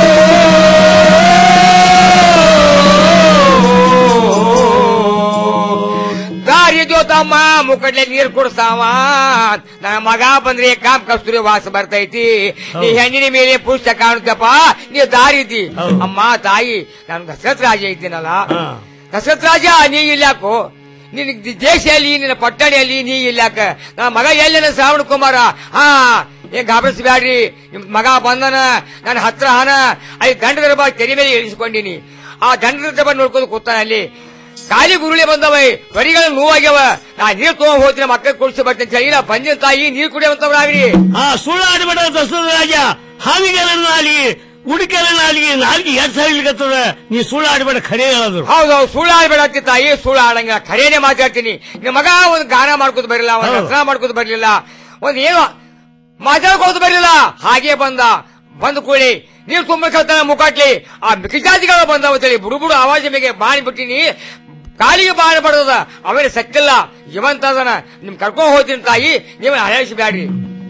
ದಾರಿ ಇದೆಯೋ ತಮ್ಮ ಮುಖಡ್ಲೆ ನೀರು ಕುಡಿಸ್ತಾವ ನನ್ನ ಮಗ ಬಂದ್ರೆ ಕಾಮ್ ಕಸ್ತೂರಿ ವಾಸ ಬರ್ತೈತಿ ನೀ ಹೆಣ್ಣಿನ ಮೇಲೆ ಪುಸ್ತಕ ಕಾಣುತ್ತಪ್ಪ ನೀ ದಾರಿ ಇದ್ದಿ ಅಮ್ಮ ತಾಯಿ ನಾನು ದಶರಥ ರಾಜ ಇದ್ದೀನಲ್ಲ ದಶರಥ ರಾಜ ನೀ ಇಲ್ಲಾಕು ನಿನ್ ದೇಶದಲ್ಲಿ ನಿನ್ನ ಪಟ್ಟಣಿಯಲ್ಲಿ ನೀ ಇಲ್ಲಾಕ ನನ್ನ ಮಗ ಎಲ್ಲಿನ ಶ್ರಾವಣ ಕುಮಾರ ಹಾ ಏನ್ ಗಾಬರಿಸಬೇಡ್ರಿ ನಿಮ್ ಮಗ ಬಂದನ ನನ್ನ ಹತ್ರ ಹನ ಅಲ್ಲಿ ದಂಡದ ಬಾ ತೆರೆ ಮೇಲೆ ಇಳಿಸಿಕೊಂಡಿನಿ ಆ ದಂಡದ ಬಾ ನೋಡ್ಕೊಂಡು ಕೂತಾನ ಅಲ್ಲಿ ಖಾಲಿ ಗುರುಳಿ ಬಂದವ ಬರಿಗಳ ನೋವಾಗ್ಯವ ನಾ ನೀರ್ ತಗೊಂಡ್ ಹೋದ್ರೆ ಮಕ್ಕಳು ಕುಡಿಸಿ ಬರ್ತೇನೆ ಅಂತ ಹೇಳಿ ನಾ ಬಂದಿನ ತಾಯಿ ನೀರ್ ಕುಡಿಯುವಂತವ್ರಾಗ್ರಿ ಆ ಸುಳ್ಳು ಆಡಬೇಡ ದಸರಾಜ ಹಾವಿಗೆಲ್ಲ ನಾಲಿಗೆ ಉಡಿಕೆಲ್ಲ ನಾಲಿಗೆ ನಾಲಿಗೆ ಎಷ್ಟ್ ಹೇಳಿಕತ್ತದ ನೀ ಸುಳ್ಳು ಆಡಬೇಡ ಖರೆ ಹೇಳೋದು ಹೌದೌದು ಸುಳ್ಳು ಆಡ್ಬೇಡ ಅಂತಿ ತಾಯಿ ಸುಳ್ಳು ಆಡಂಗಿಲ್ಲ ಖರೇನೆ ಮಾತಾಡ್ತೀನಿ ನಿಮ್ಮ ಮಗ ಒಂದು ಗಾನ ಮಾಡ್ಕೋತ ಬರಲಿಲ್ಲ ಒಂದು ಹೌದು. ರಚನಾ ಮಾಡ್ಕೋತ ಬರಲಿಲ್ಲ ಒಂದ್ ಏನು ಮಾತಾಡ್ಕೋತ ಬರಲಿಲ್ಲ ಹಾಗೆ ಬಂದ ಬಂದ ಕೂಡಿ ನೀರು ತುಂಬಬೇಕಂತ ಮುಖಾಟ್ಲಿ ಆ ಮಿಕ್ಕಿಜಾತಿಗಳು ಬಂದವ ಅಂತೇಳಿ ಬುಡು ಬುಡು ಆವಾಜ ಮೇಲೆ ಬಾಣಿ ಬಿಟ್ಟಿನಿ ಕಾಲಿಗೆ ಬಾಣ ಬಡದ ಅವೇನು ಸಕ್ಕಿಲ್ಲ ಜೀವಂತ ಅದನ ನಿಮ್ ಕರ್ಕೊಂಡ್ ಹೋಗ್ತೀನಿ ತಾಯಿ ನೀವು ಹಳಸಿಬ್ಯಾಡ್ರಿ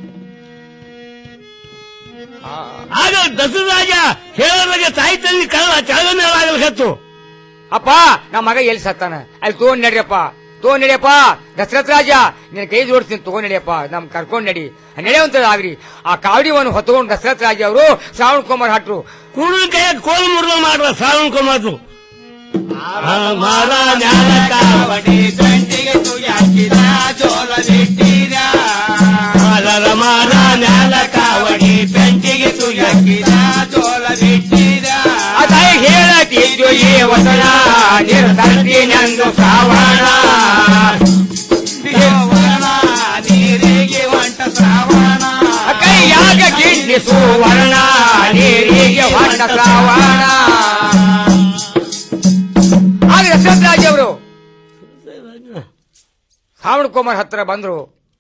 ಆಗ ದಸರಾಜ ಹೇಳೋದಾಗ ತಾಯಿ ತಂದೆ ಕಳ್ಳ ಕೆಳಗ ಮೇಲಾಗಲ್ಕತ್ತು ಅಪ್ಪ ನಮ್ಮ ಮಗ ಎಲ್ಲಿ ಸತ್ತಾನ ಅಲ್ಲಿ ತಗೊಂಡ್ ನಡಿಯಪ್ಪ ತಗೊಂಡ್ ನಡಿಯಪ್ಪ ದಶರಥ ರಾಜ ನಿನ್ನ ಕೈ ಜೋಡಿಸ್ತೀನಿ ತಗೊಂಡ್ ನಡಿಯಪ್ಪ ನಮ್ ಕರ್ಕೊಂಡ್ ನಡಿ ನಡೆಯುವಂತ ಆಗ್ರಿ ಆ ಕಾವಡಿವನ್ನು ಹೊತ್ಕೊಂಡು ದಶರಥ ರಾಜ ಅವರು ಶ್ರಾವಣ ಕುಮಾರ್ ಹಟ್ರು ಕುರುಡ ಕೈ ಕೋಲ್ ಮುರ್ದ ಮಾಡ್ರ ಶ್ರಾವಣ ಕುಮಾರ್ದು ಮಾರ ನ್ಯಾಲ ಕಾವಡಿ ಗಂಟಿಗೆ ತುಯಾಕಿದ ಜೋಲ ಬಿಟ್ಟಿದ ಮಾರರ ಮಾರ ನ್ಯಾಲ ಕಾವಡಿ ಬೆಂಟಿಗೆ ತುಯಾಕಿದ ಜೋಲ ಬಿಟ್ಟಿದ ಆ ತಾಯಿ ಹೇಳತಿದ್ದು ಈ ವಚನ ನಿರ್ಧರ್ತಿನೆಂದು ಶ್ರಾವಣ ನೀರಿಗೆ ಹೊಂಟ ಶ್ರಾವಣ ಕೈಯಾಗ ಗಿಣ್ಣಿ ಸುವರ್ಣ ನೀರಿಗೆ ಹೊಂಡ ಶ್ರಾವಣ ಆಗ ದಶರಥ ರಾಜ ಅವರು ಶ್ರಾವಣ ಕುಮಾರ್ ಹತ್ರ ಬಂದ್ರು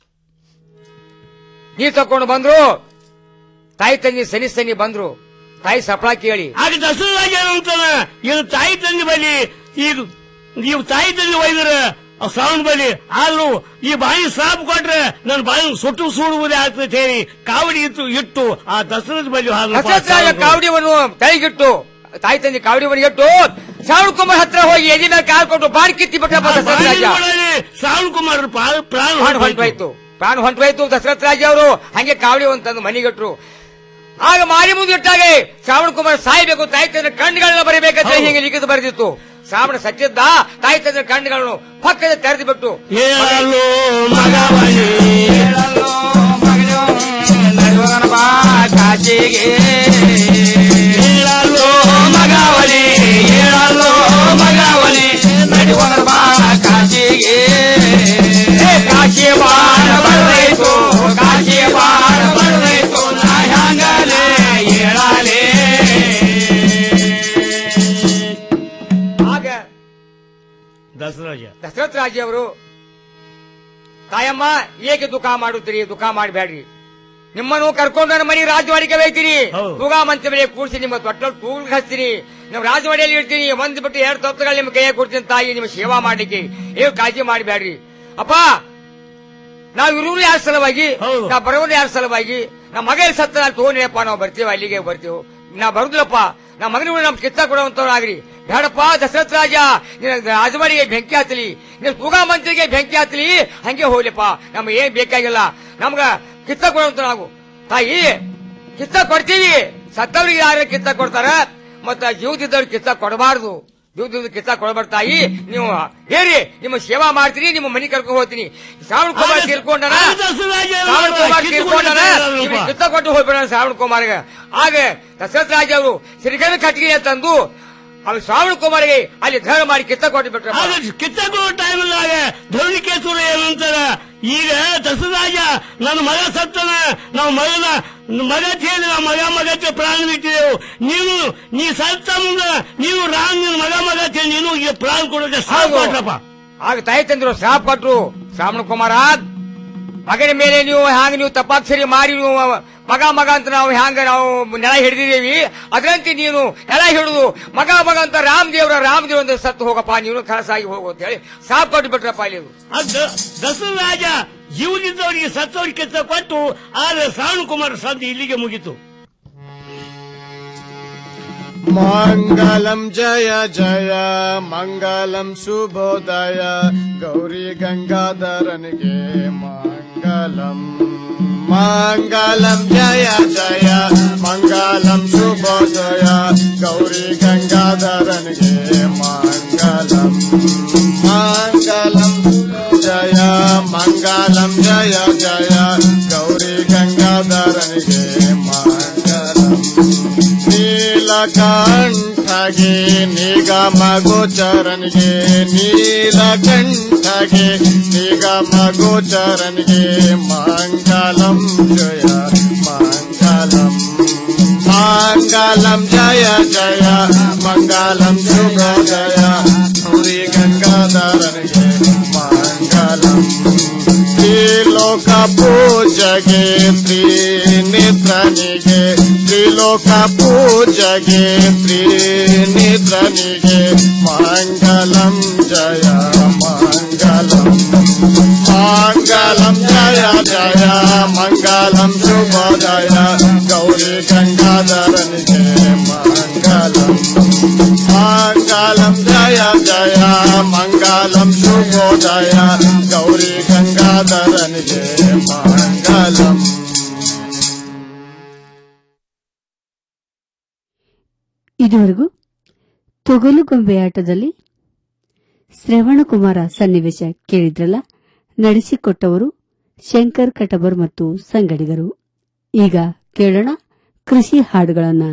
ನೀರ್ ತಕೊಂಡು ಬಂದ್ರು ತಾಯಿ ತಂಗಿ ಸನಿ ಸನಿ ಬಂದ್ರು ತಾಯಿ ಸಫಳ ಕೇಳಿ ಆಗ ದಸರಾಜ ಅಂತಾನ ಇದು ತಾಯಿ ತಂದೆ ಬಲಿ ಈಗ ನೀವು ತಾಯಿ ತಂದೆ ಒಯ್ದ್ರ ಶ್ರಾವಣ ಬಲಿ ಆದ್ರೂ ಈ ಬಾಯಿ ಸಾಪ್ ಕೊಟ್ರೆ ನನ್ನ ಬಾಯಿ ಸುಟ್ಟು ಸುಡುವುದೇ ಆಗ್ತದೆ ಹೇಳಿ ಕಾವಡಿ ಇತ್ತು ಇಟ್ಟು ಆ ದಸರದ ಬಲಿ ದಶರಥ ರಾಜ ಕಾವಡಿಯನ್ನು ತಲೆಗಿಟ್ಟು ತಾಯಿ ತಂದೆ ಕಾವಡಿವನ್ನು ಇಟ್ಟು ಶ್ರಾವಣ ಕುಮಾರ್ ಹತ್ರ ಹೋಗಿ ಎದಿ ಮೇಲೆ ಕಾಲ್ ಕೊಟ್ಟು ಬಾರಿ ಕಿತ್ತಿ ಬಿಟ್ಟಪ್ಪ ದಶರಥ ರಾಜ ಶ್ರಾವಣ ಕುಮಾರ್ ಪ್ರಾಣ ಪ್ರಾಣ ಹೊಂಟೋಯ್ತು ಪ್ರಾಣ ಹೊಂಟೋಯ್ತು ದಶರಥ ರಾಜ ಅವರು ಹಂಗೆ ಕಾವಡಿ ಅಂತಂದು ಮನಿಗಟ್ರು ಆಗ ಮಾರಿ ಮುಂದೆ ಇಟ್ಟಾಗೆ ಶ್ರಾವಣ ಕುಮಾರ್ ಸಾಯ್ಬೇಕು ತಾಯಿ ತಂದ್ರೆ ಕಣ್ಣುಗಳನ್ನ ಬರೀಬೇಕಂತ ಹೌದು. ಹೀಗೆ ಲಿಖಿತ ಬರೆದಿತ್ತು ಶ್ರಾವಣ ಸತ್ಯದ್ದ ತಾಯಿ ತಂದ್ರೆ ಕಣ್ಣುಗಳನ್ನು ಪಕ್ಕದ ತೆರೆದು ಬಿಟ್ಟು ಹೇಳಲು ಮಗವನೇ ಹೇಳಲು ಮಗನು ನಡುವನ ಬಾ ಕಾಶಿಗೆ ಹೇಳಲು ಮಗವನೇ ಹೇಳಲು ಮಗವನೇ ನಡುವನ ಬಾ ಕಾಶಿಗೆ ಕಾಶಿ ಬಾಣ ಬರದೈತು ಕಾಶಿ ಬಾಣ ಬರದೈತು ನಾ ಹ್ಯಾಂಗಲೇ ಹೇಳಲೇ ಆಗ ದಸರಾಜ ದಶರಥ ರಾಜ ಅವರು ತಾಯಮ್ಮ ಏಕೆ ದುಃಖ ಮಾಡುತ್ತೀರಿ ದುಃಖ ಮಾಡಬೇಡ್ರಿ ನಿಮ್ಮನ್ನು ಕರ್ಕೊಂಡು ನನ್ನ ಮನೆ ರಾಜವಾಡಿಗೆ ಒಯ್ತೀನಿ ಹೌದು. ತೂಗ ಮಂಚ ಮೇಲೆ ಕೂರಿಸಿ ನಿಮ್ಮ ತೊಟ್ಟಲ್ಲಿ ತೂಗ್ ಹಚ್ತೀನಿ ನಮ್ಮ ರಾಜವಾಡಿಯಲ್ಲಿ ಇಡ್ತೀನಿ ಒಂದ್ ಬಿಟ್ಟು ಎರಡು ತಪ್ಪುಗಳು ನಿಮ್ಮ ಕೈಯಾಗ ಕೊಡ್ತೀನಿ ತಾಯಿ ನಿಮ್ಮ ಸೇವಾ ಮಾಡ್ಲಿಕ್ಕೆ ಏನು ಕಾಳಜಿ ಮಾಡಬೇಡ್ರಿ ಅಪ್ಪ ನಾವ್ ಇರುವುದು ಯಾರ ಸಲುವಾಗಿ ಹೌದು. ನಾ ಬರೋದು ಯಾರ ಸಲುವಾಗಿ ನಮ್ಮ ಮಗ ಎಲ್ಲಿ ಸತ್ತ ನಾನು ತಗೊಂಡಿರಪ್ಪ ನಾವು ಬರ್ತೀವಿ ಅಲ್ಲಿಗೆ ಬರ್ತೀವಿ ನಾ ಬರುದಿಲ್ಲಪ್ಪ ನಮ್ಮ ಮಗನಿಗೂ ನಮ್ ಕಿತ್ತ ಕೊಡುವಂತವ್ರಾಗ್ರಿ ಬೇಡಪ್ಪ ದಶರಥ ರಾಜ ನಿನ್ನ ರಾಜವಾಡಿಗೆ ಬೆಂಕಿ ಹತ್ತಲಿ ನಿನ್ನ ತೂಗ ಮಂತ್ರಿಗೆ ಬೆಂಕಿ ಹತ್ತಲಿ ಹಂಗೆ ಹೋಗ್ಲಿಪ್ಪ ನಮ್ಗೆ ಏನ್ ಬೇಕಾಗಿಲ್ಲ ನಮ್ಗ ಕಿತ್ತ ಕೊಡುವಂತ ನಾವು ತಾಯಿ ಕಿತ್ತ ಕೊಡ್ತೀವಿ ಸತ್ತವ್ರಿಗೆ ಯಾರು ಕಿತ್ತ ಕೊಡ್ತಾರ ಮತ್ತ ಜೀವದಿದ್ದವ್ರಿಗೆ ಕಿತ್ತ ಕೊಡಬಾರ್ದು ಜೀವದಿಂದ ಕಿತ್ತ ಕೊಡಬಾರ್ದು ತಾಯಿ ನೀವು ಹೇರಿ ನಿಮ್ಮ ಸೇವಾ ಮಾಡ್ತೀನಿ ನಿಮ್ಮ ಮನೆ ಕರ್ಕೊಂಡು ಹೋಗ್ತೀನಿ ಶ್ರಾವಣ ಕುಮಾರ್ ಆಗ- ತೀರ್ಕೊಂಡನ ಆಗ ದಸರಾಜ ಶ್ರಾವಣ ಕುಮಾರ್ ಕಿತ್ತು ತೀರ್ಕೊಂಡನ ಕೊಡ್ತಾರಲ್ವಾ? ಇವ್ನಿಗೆ ಕಿತ್ತ ಕೊಟ್ಟು ಹೋಗ್ಬೇಡ ಶ್ರಾವಣ ಕುಮಾರ್ಗ ಆಗ ದಶರಥ ರಾಜ ಅವರು ಶ್ರೀಕರಣ ಕಟ್ಟಿಗೆ ತಂದು ಅಲ್ಲಿ ಶ್ರಾವಣ ಕುಮಾರಿಗೆ ಅಲ್ಲಿ ಧರ ಮಾಡಿ ಕಿತ್ತ ಕೊಟ್ಟು ಬಿಟ್ರೆ ಆದ್ರೆ ಕಿತ್ತಕೊಳ್ಳೋ ಟೈಮಲ್ಲಾಗ ಧರಣಿಕೇಶ್ವರ ಏನಂತಾರ ಈಗ ದಸರಾಜ ನನ್ನ ಮಗ ಸತ್ತನ ನಾವು ಮಗನ ಮಗ ಹೇಳಿ ನಾವು ಮಗ ಮಗಕ್ಕೆ ಪ್ರಾಣ ಬಿಟ್ಟಿದೆವು ನೀವು ನೀ ಸತ್ತ ಮುಂದೆ ನೀವು ರಾಮ್ ನಿನ್ನ ಮಗ ಮಗ ಅಂತೇಳಿ ನೀನು ಈಗ ಪ್ರಾಣ ಕೊಡೋಕೆ ಸಾಕು ಕೊಟ್ರಪ್ಪ ಆಗ ತಾಯಿ ತಂದ್ರು ಶಾಪ ಕೊಟ್ರು ಶ್ರಾವಣ ಕುಮಾರ ಮಗನ ಮೇಲೆ ನೀವು ಹ್ಯಾಂಗ ನೀವು ತಪ್ಪಾಕ್ಷರಿ ಮಾರಿ ನೀವು ಮಗ ಮಗ ಅಂತ ನಾವು ಹ್ಯಾಂಗ ನಾವು ನೆಲ ಹಿಡಿದಿದ್ದೇವಿ ಅದರಂತೆ ನೀನು ನೆಲ ಹಿಡಿದು ಮಗ ಮಗ ಅಂತ ರಾಮದೇವ್ರ ರಾಮದೇವ್ ಅಂತ ಸತ್ತು ಹೋಗಪ್ಪ ನೀನು ಕಳಸಾಗಿ ಹೋಗು ಅಂತ ಹೇಳಿ ಶಾಪ ಕೊಟ್ಟು ಬಿಟ್ರಪ್ಪ ಅಲ್ಲಿ ಇವ್ರು. ಅದ್ ದಸರಾಜ ಜೀವದಿದ್ದವರಿಗೆ ಸತ್ತವರಿಗೆ ಕಿತ್ತ ಕೊಟ್ಟು ಆದ್ರೆ ಶ್ರಾವಣ ಕುಮಾರ ಸಂಧಿ ಇಲ್ಲಿಗೆ ಮುಗಿತು मङ्गलं जय जय मङ्गलं शुभोदय गौरी गङ्गाधरनिगे मङ्गलम् मङ्गलं जय जय मङ्गलं शुभोदय गौरी गङ्गाधरनिगे मङ्गलम् मङ्गलं जय मङ्गलं जय जय गौरी गङ्गाधरनिगे मङ्गलम् ನೀಲಕಂಠಗೆ ನಿಗಮ ಗೋಚರನಿಗೆ ನೀಲಕಂಠಗೆ ನಿಗಮ ಗೋಚರನಿಗೆ ಮಂಗಲಂ ಜಯ ಮಂಗಲಂ ಮಂಗಲಂ ಜಯ ಜಯ ಮಂಗಲಂ ಶುಭೋದಯ ಗೌರಿ ಗಂಗಾಧರನಿಗೆ ಮಂಗಲಂ ತ್ರಿಲೋಕ ಪೂಜಗೆ ತ್ರಿನಿದ್ರನಿಗೆ ತ್ರಿಲೋಕ ಪೂಜಗೆ ತ್ರಿನಿದ್ರನಿಗೆ ಮಂಗಲಂ ಜಯ ಮಂಗಲಂ ಮಂಗಲಂ ಜಯ ಜಯ ಮಂಗಲಂ ಶುಭೋದಯ ಗೌರಿ ಗಂಗಾಧರನಿಗೆ ಮಂಗಲಂ ಮಂಗಲಂ ಜಯ ಜಯ ಮಂಗಲಂ ಶುಭೋದಯ ಗೌರಿ ಗಂಗಾಧರನಿಗೆ ಮಂಗಲಂ ಇದುವರೆಗೂ ತೊಗಲುಗೊಂಬೆ ಆಟದಲ್ಲಿ ಶ್ರವಣಕುಮಾರ ಸನ್ನಿವೇಶ ಕೇಳಿದ್ರಲ್ಲ ನಡೆಸಿಕೊಟ್ಟವರು ಶಂಕರ್ ಕಟಬರ್ ಮತ್ತು ಸಂಗಡಿಗರು ಈಗ ಕೇಳೋಣ ಕೃಷಿ ಹಾಡುಗಳನ್ನ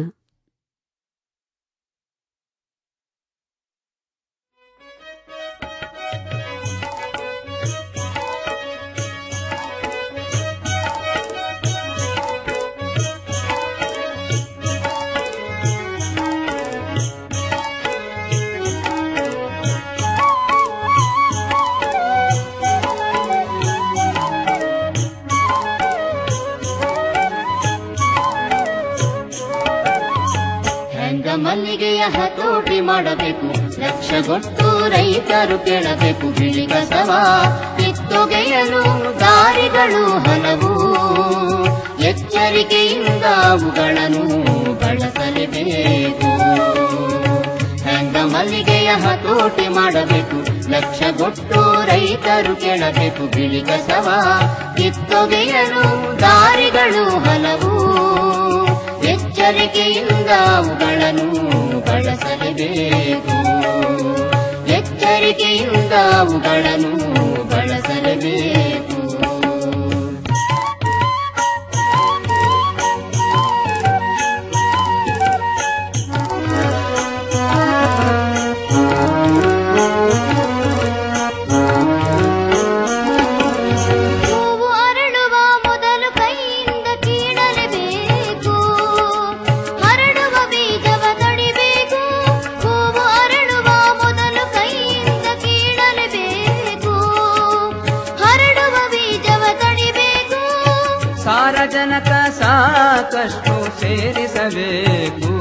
ಹೆಂಗ ಮಲ್ಲಿಗೆಯ ಹತೋಟಿ ಮಾಡಬೇಕು ಲಕ್ಷಗೊಟ್ಟು ರೈತರು ಕೇಳಬೇಕು ಬಿಳಿ ಕಸವ ಕಿತ್ತೊಗೆಯಲು ದಾರಿಗಳು ಹಲವು ಎಚ್ಚರಿಕೆಯಿಂದ ಅವುಗಳನ್ನು ಬಳಸಲೇಬೇಕು ಹೆಂಗ ಮಲ್ಲಿಗೆಯ ಹತೋಟಿ ಮಾಡಬೇಕು ಲಕ್ಷಗೊಟ್ಟು ರೈತರು ಕೇಳಬೇಕು ಬಿಳಿ ಕಸವ ಕಿತ್ತೊಗೆಯಲು ದಾರಿಗಳು ಹಲವು ಎಚ್ಚರಿಕೆಯಿಂದ ಅವುಗಳನ್ನು ಬಳಸಲೇಬೇಕು ಎಚ್ಚರಿಕೆಯಿಂದ ಅವುಗಳನ್ನು ಬಳಸಲೇಬೇಕು ಹೂವು ಅರಳುವ ಮೊದಲು ಕೈಯಿಂದ ಕೀಳಲೇಬೇಕು ಹರಡುವ ಬೀಜವ ತಡಿಬೇಕು ಹೂವು ಅರಳುವ ಮೊದಲು ಕೈಯಿಂದ ಕೀಳಲೇಬೇಕು ಹರಡುವ ಬೀಜವ ತಡಿಬೇಕು ಸಾರಜನಕ ಸಾಕಷ್ಟು ಸೇರಿಸಬೇಕು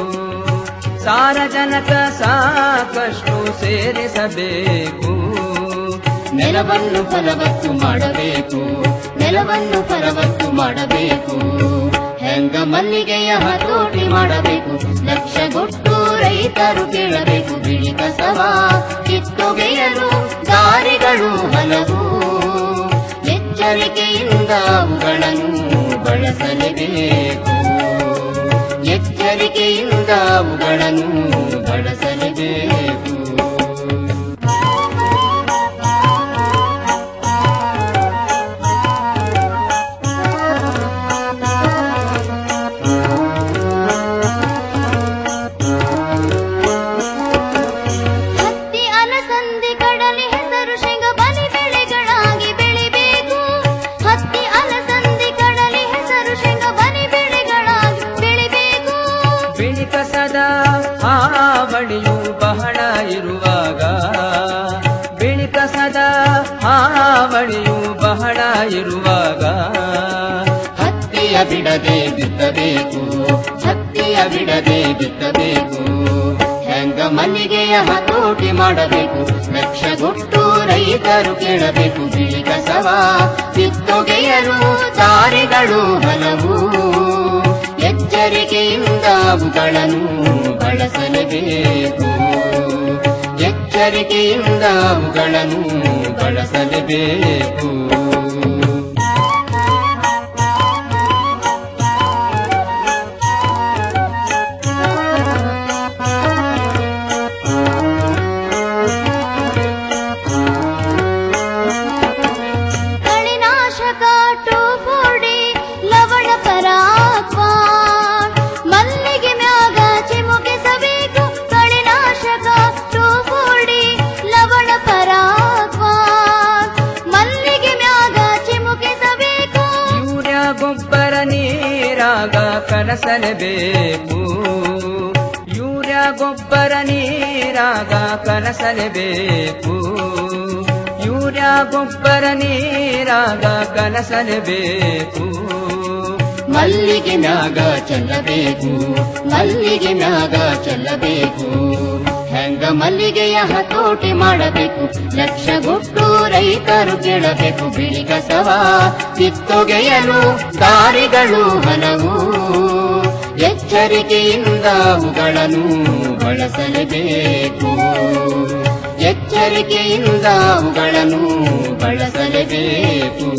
ಸಾರಜನಕ ಸಾಕಷ್ಟು ಸೇರಿಸಬೇಕು ನೆಲವನ್ನು ಫಲವತ್ತು ಮಾಡಬೇಕು ನೆಲವನ್ನು ಫಲವತ್ತು ಮಾಡಬೇಕು ಹೆಂಗ ಮಲ್ಲಿಗೆಯ ಹತೋಟಿ ಮಾಡಬೇಕು ಲಕ್ಷಗೊಟ್ಟು ರೈತರು ಕೇಳಬೇಕು ಬಿಳಿ ಕಸವ ಕಿತ್ತೊಗೆಯಲು ದಾರಿಗಳು ಹಲವು ಎಚ್ಚರಿಕೆಯಿಂದ ಅವುಗಳನ್ನು ಬಳಸಲೇಬೇಕು ಎಚ್ಚರಿಕೆಯಿಂದ ಅವುಗಳನ್ನು ಬಳಸಲೇಬೇಕು ಬಿಡದೆ ಬಿತ್ತಬೇಕು ಭಕ್ತಿಯ ಬಿಡದೆ ಬಿತ್ತಬೇಕು ಹೆಂಗ ಮಲ್ಲಿಗೆಯ ಹತೋಟಿ ಮಾಡಬೇಕು ಲಕ್ಷಗೊಟ್ಟು ರೈತರು ಕೇಳಬೇಕು ಬಿಳಿ ಕಸವ ಕಿತ್ತೊಗೆಯಲು ದಾರಿಗಳು ಹಲವು ಎಚ್ಚರಿಕೆಯಿಂದ ಅವುಗಳನ್ನು ಬಳಸಲೇಬೇಕು ಎಚ್ಚರಿಕೆಯಿಂದ ಅವುಗಳನ್ನು ಬಳಸಲೇಬೇಕು ಕಳೆನಾಶಕ ಟೋಫೋಡಿ ಲವಣ ಪರಾಕ್ವ ಮಲ್ಲಿಗೆ ಮ್ಯಾಗ ಚಿಮುಕಿಸಬೇಕು ಕಳೆನಾಶಕ ಟೋಫೋಡಿ ಲವಣ ಪರಾಕ್ವ ಮಲ್ಲಿಗೆ ಮ್ಯಾಗ ಚಿಮುಕಿಸಬೇಕು ಯೂರಿಯಾ ಗೊಬ್ಬರ ನೀರಾಗ ಕಲಸಲೇಬೇಕು ಯೂರಿಯಾ ಗೊಬ್ಬರ ನೀರಾಗ ಕಲಸಲೇಬೇಕು ಯೂರಿಯಾ ಗೊಬ್ಬರ ನೀರಾಗ ಕಲಸಲೇಬೇಕು ಮಲ್ಲಿಗೆ ಮ್ಯಾಗ ಚೆಲ್ಲಬೇಕು ಮಲ್ಲಿಗೆ ಮ್ಯಾಗ ಚೆಲ್ಲಬೇಕು ಹೆಂಗ ಮಲ್ಲಿಗೆಯ ಹತೋಟಿ ಮಾಡಬೇಕು ಲಕ್ಷಗೊಟ್ಟು ರೈತರು ಕೇಳಬೇಕು ಬಿಳಿ ಕಸವ ಕಿತ್ತೊಗೆಯಲು ದಾರಿಗಳು ಹಲವು ಎಚ್ಚರಿಕೆಯಿಂದ ಅವುಗಳನ್ನು ಬಳಸಲೇಬೇಕು ಎಚ್ಚರಿಕೆಯಿಂದ ಅವುಗಳನ್ನು ಬಳಸಲೇಬೇಕು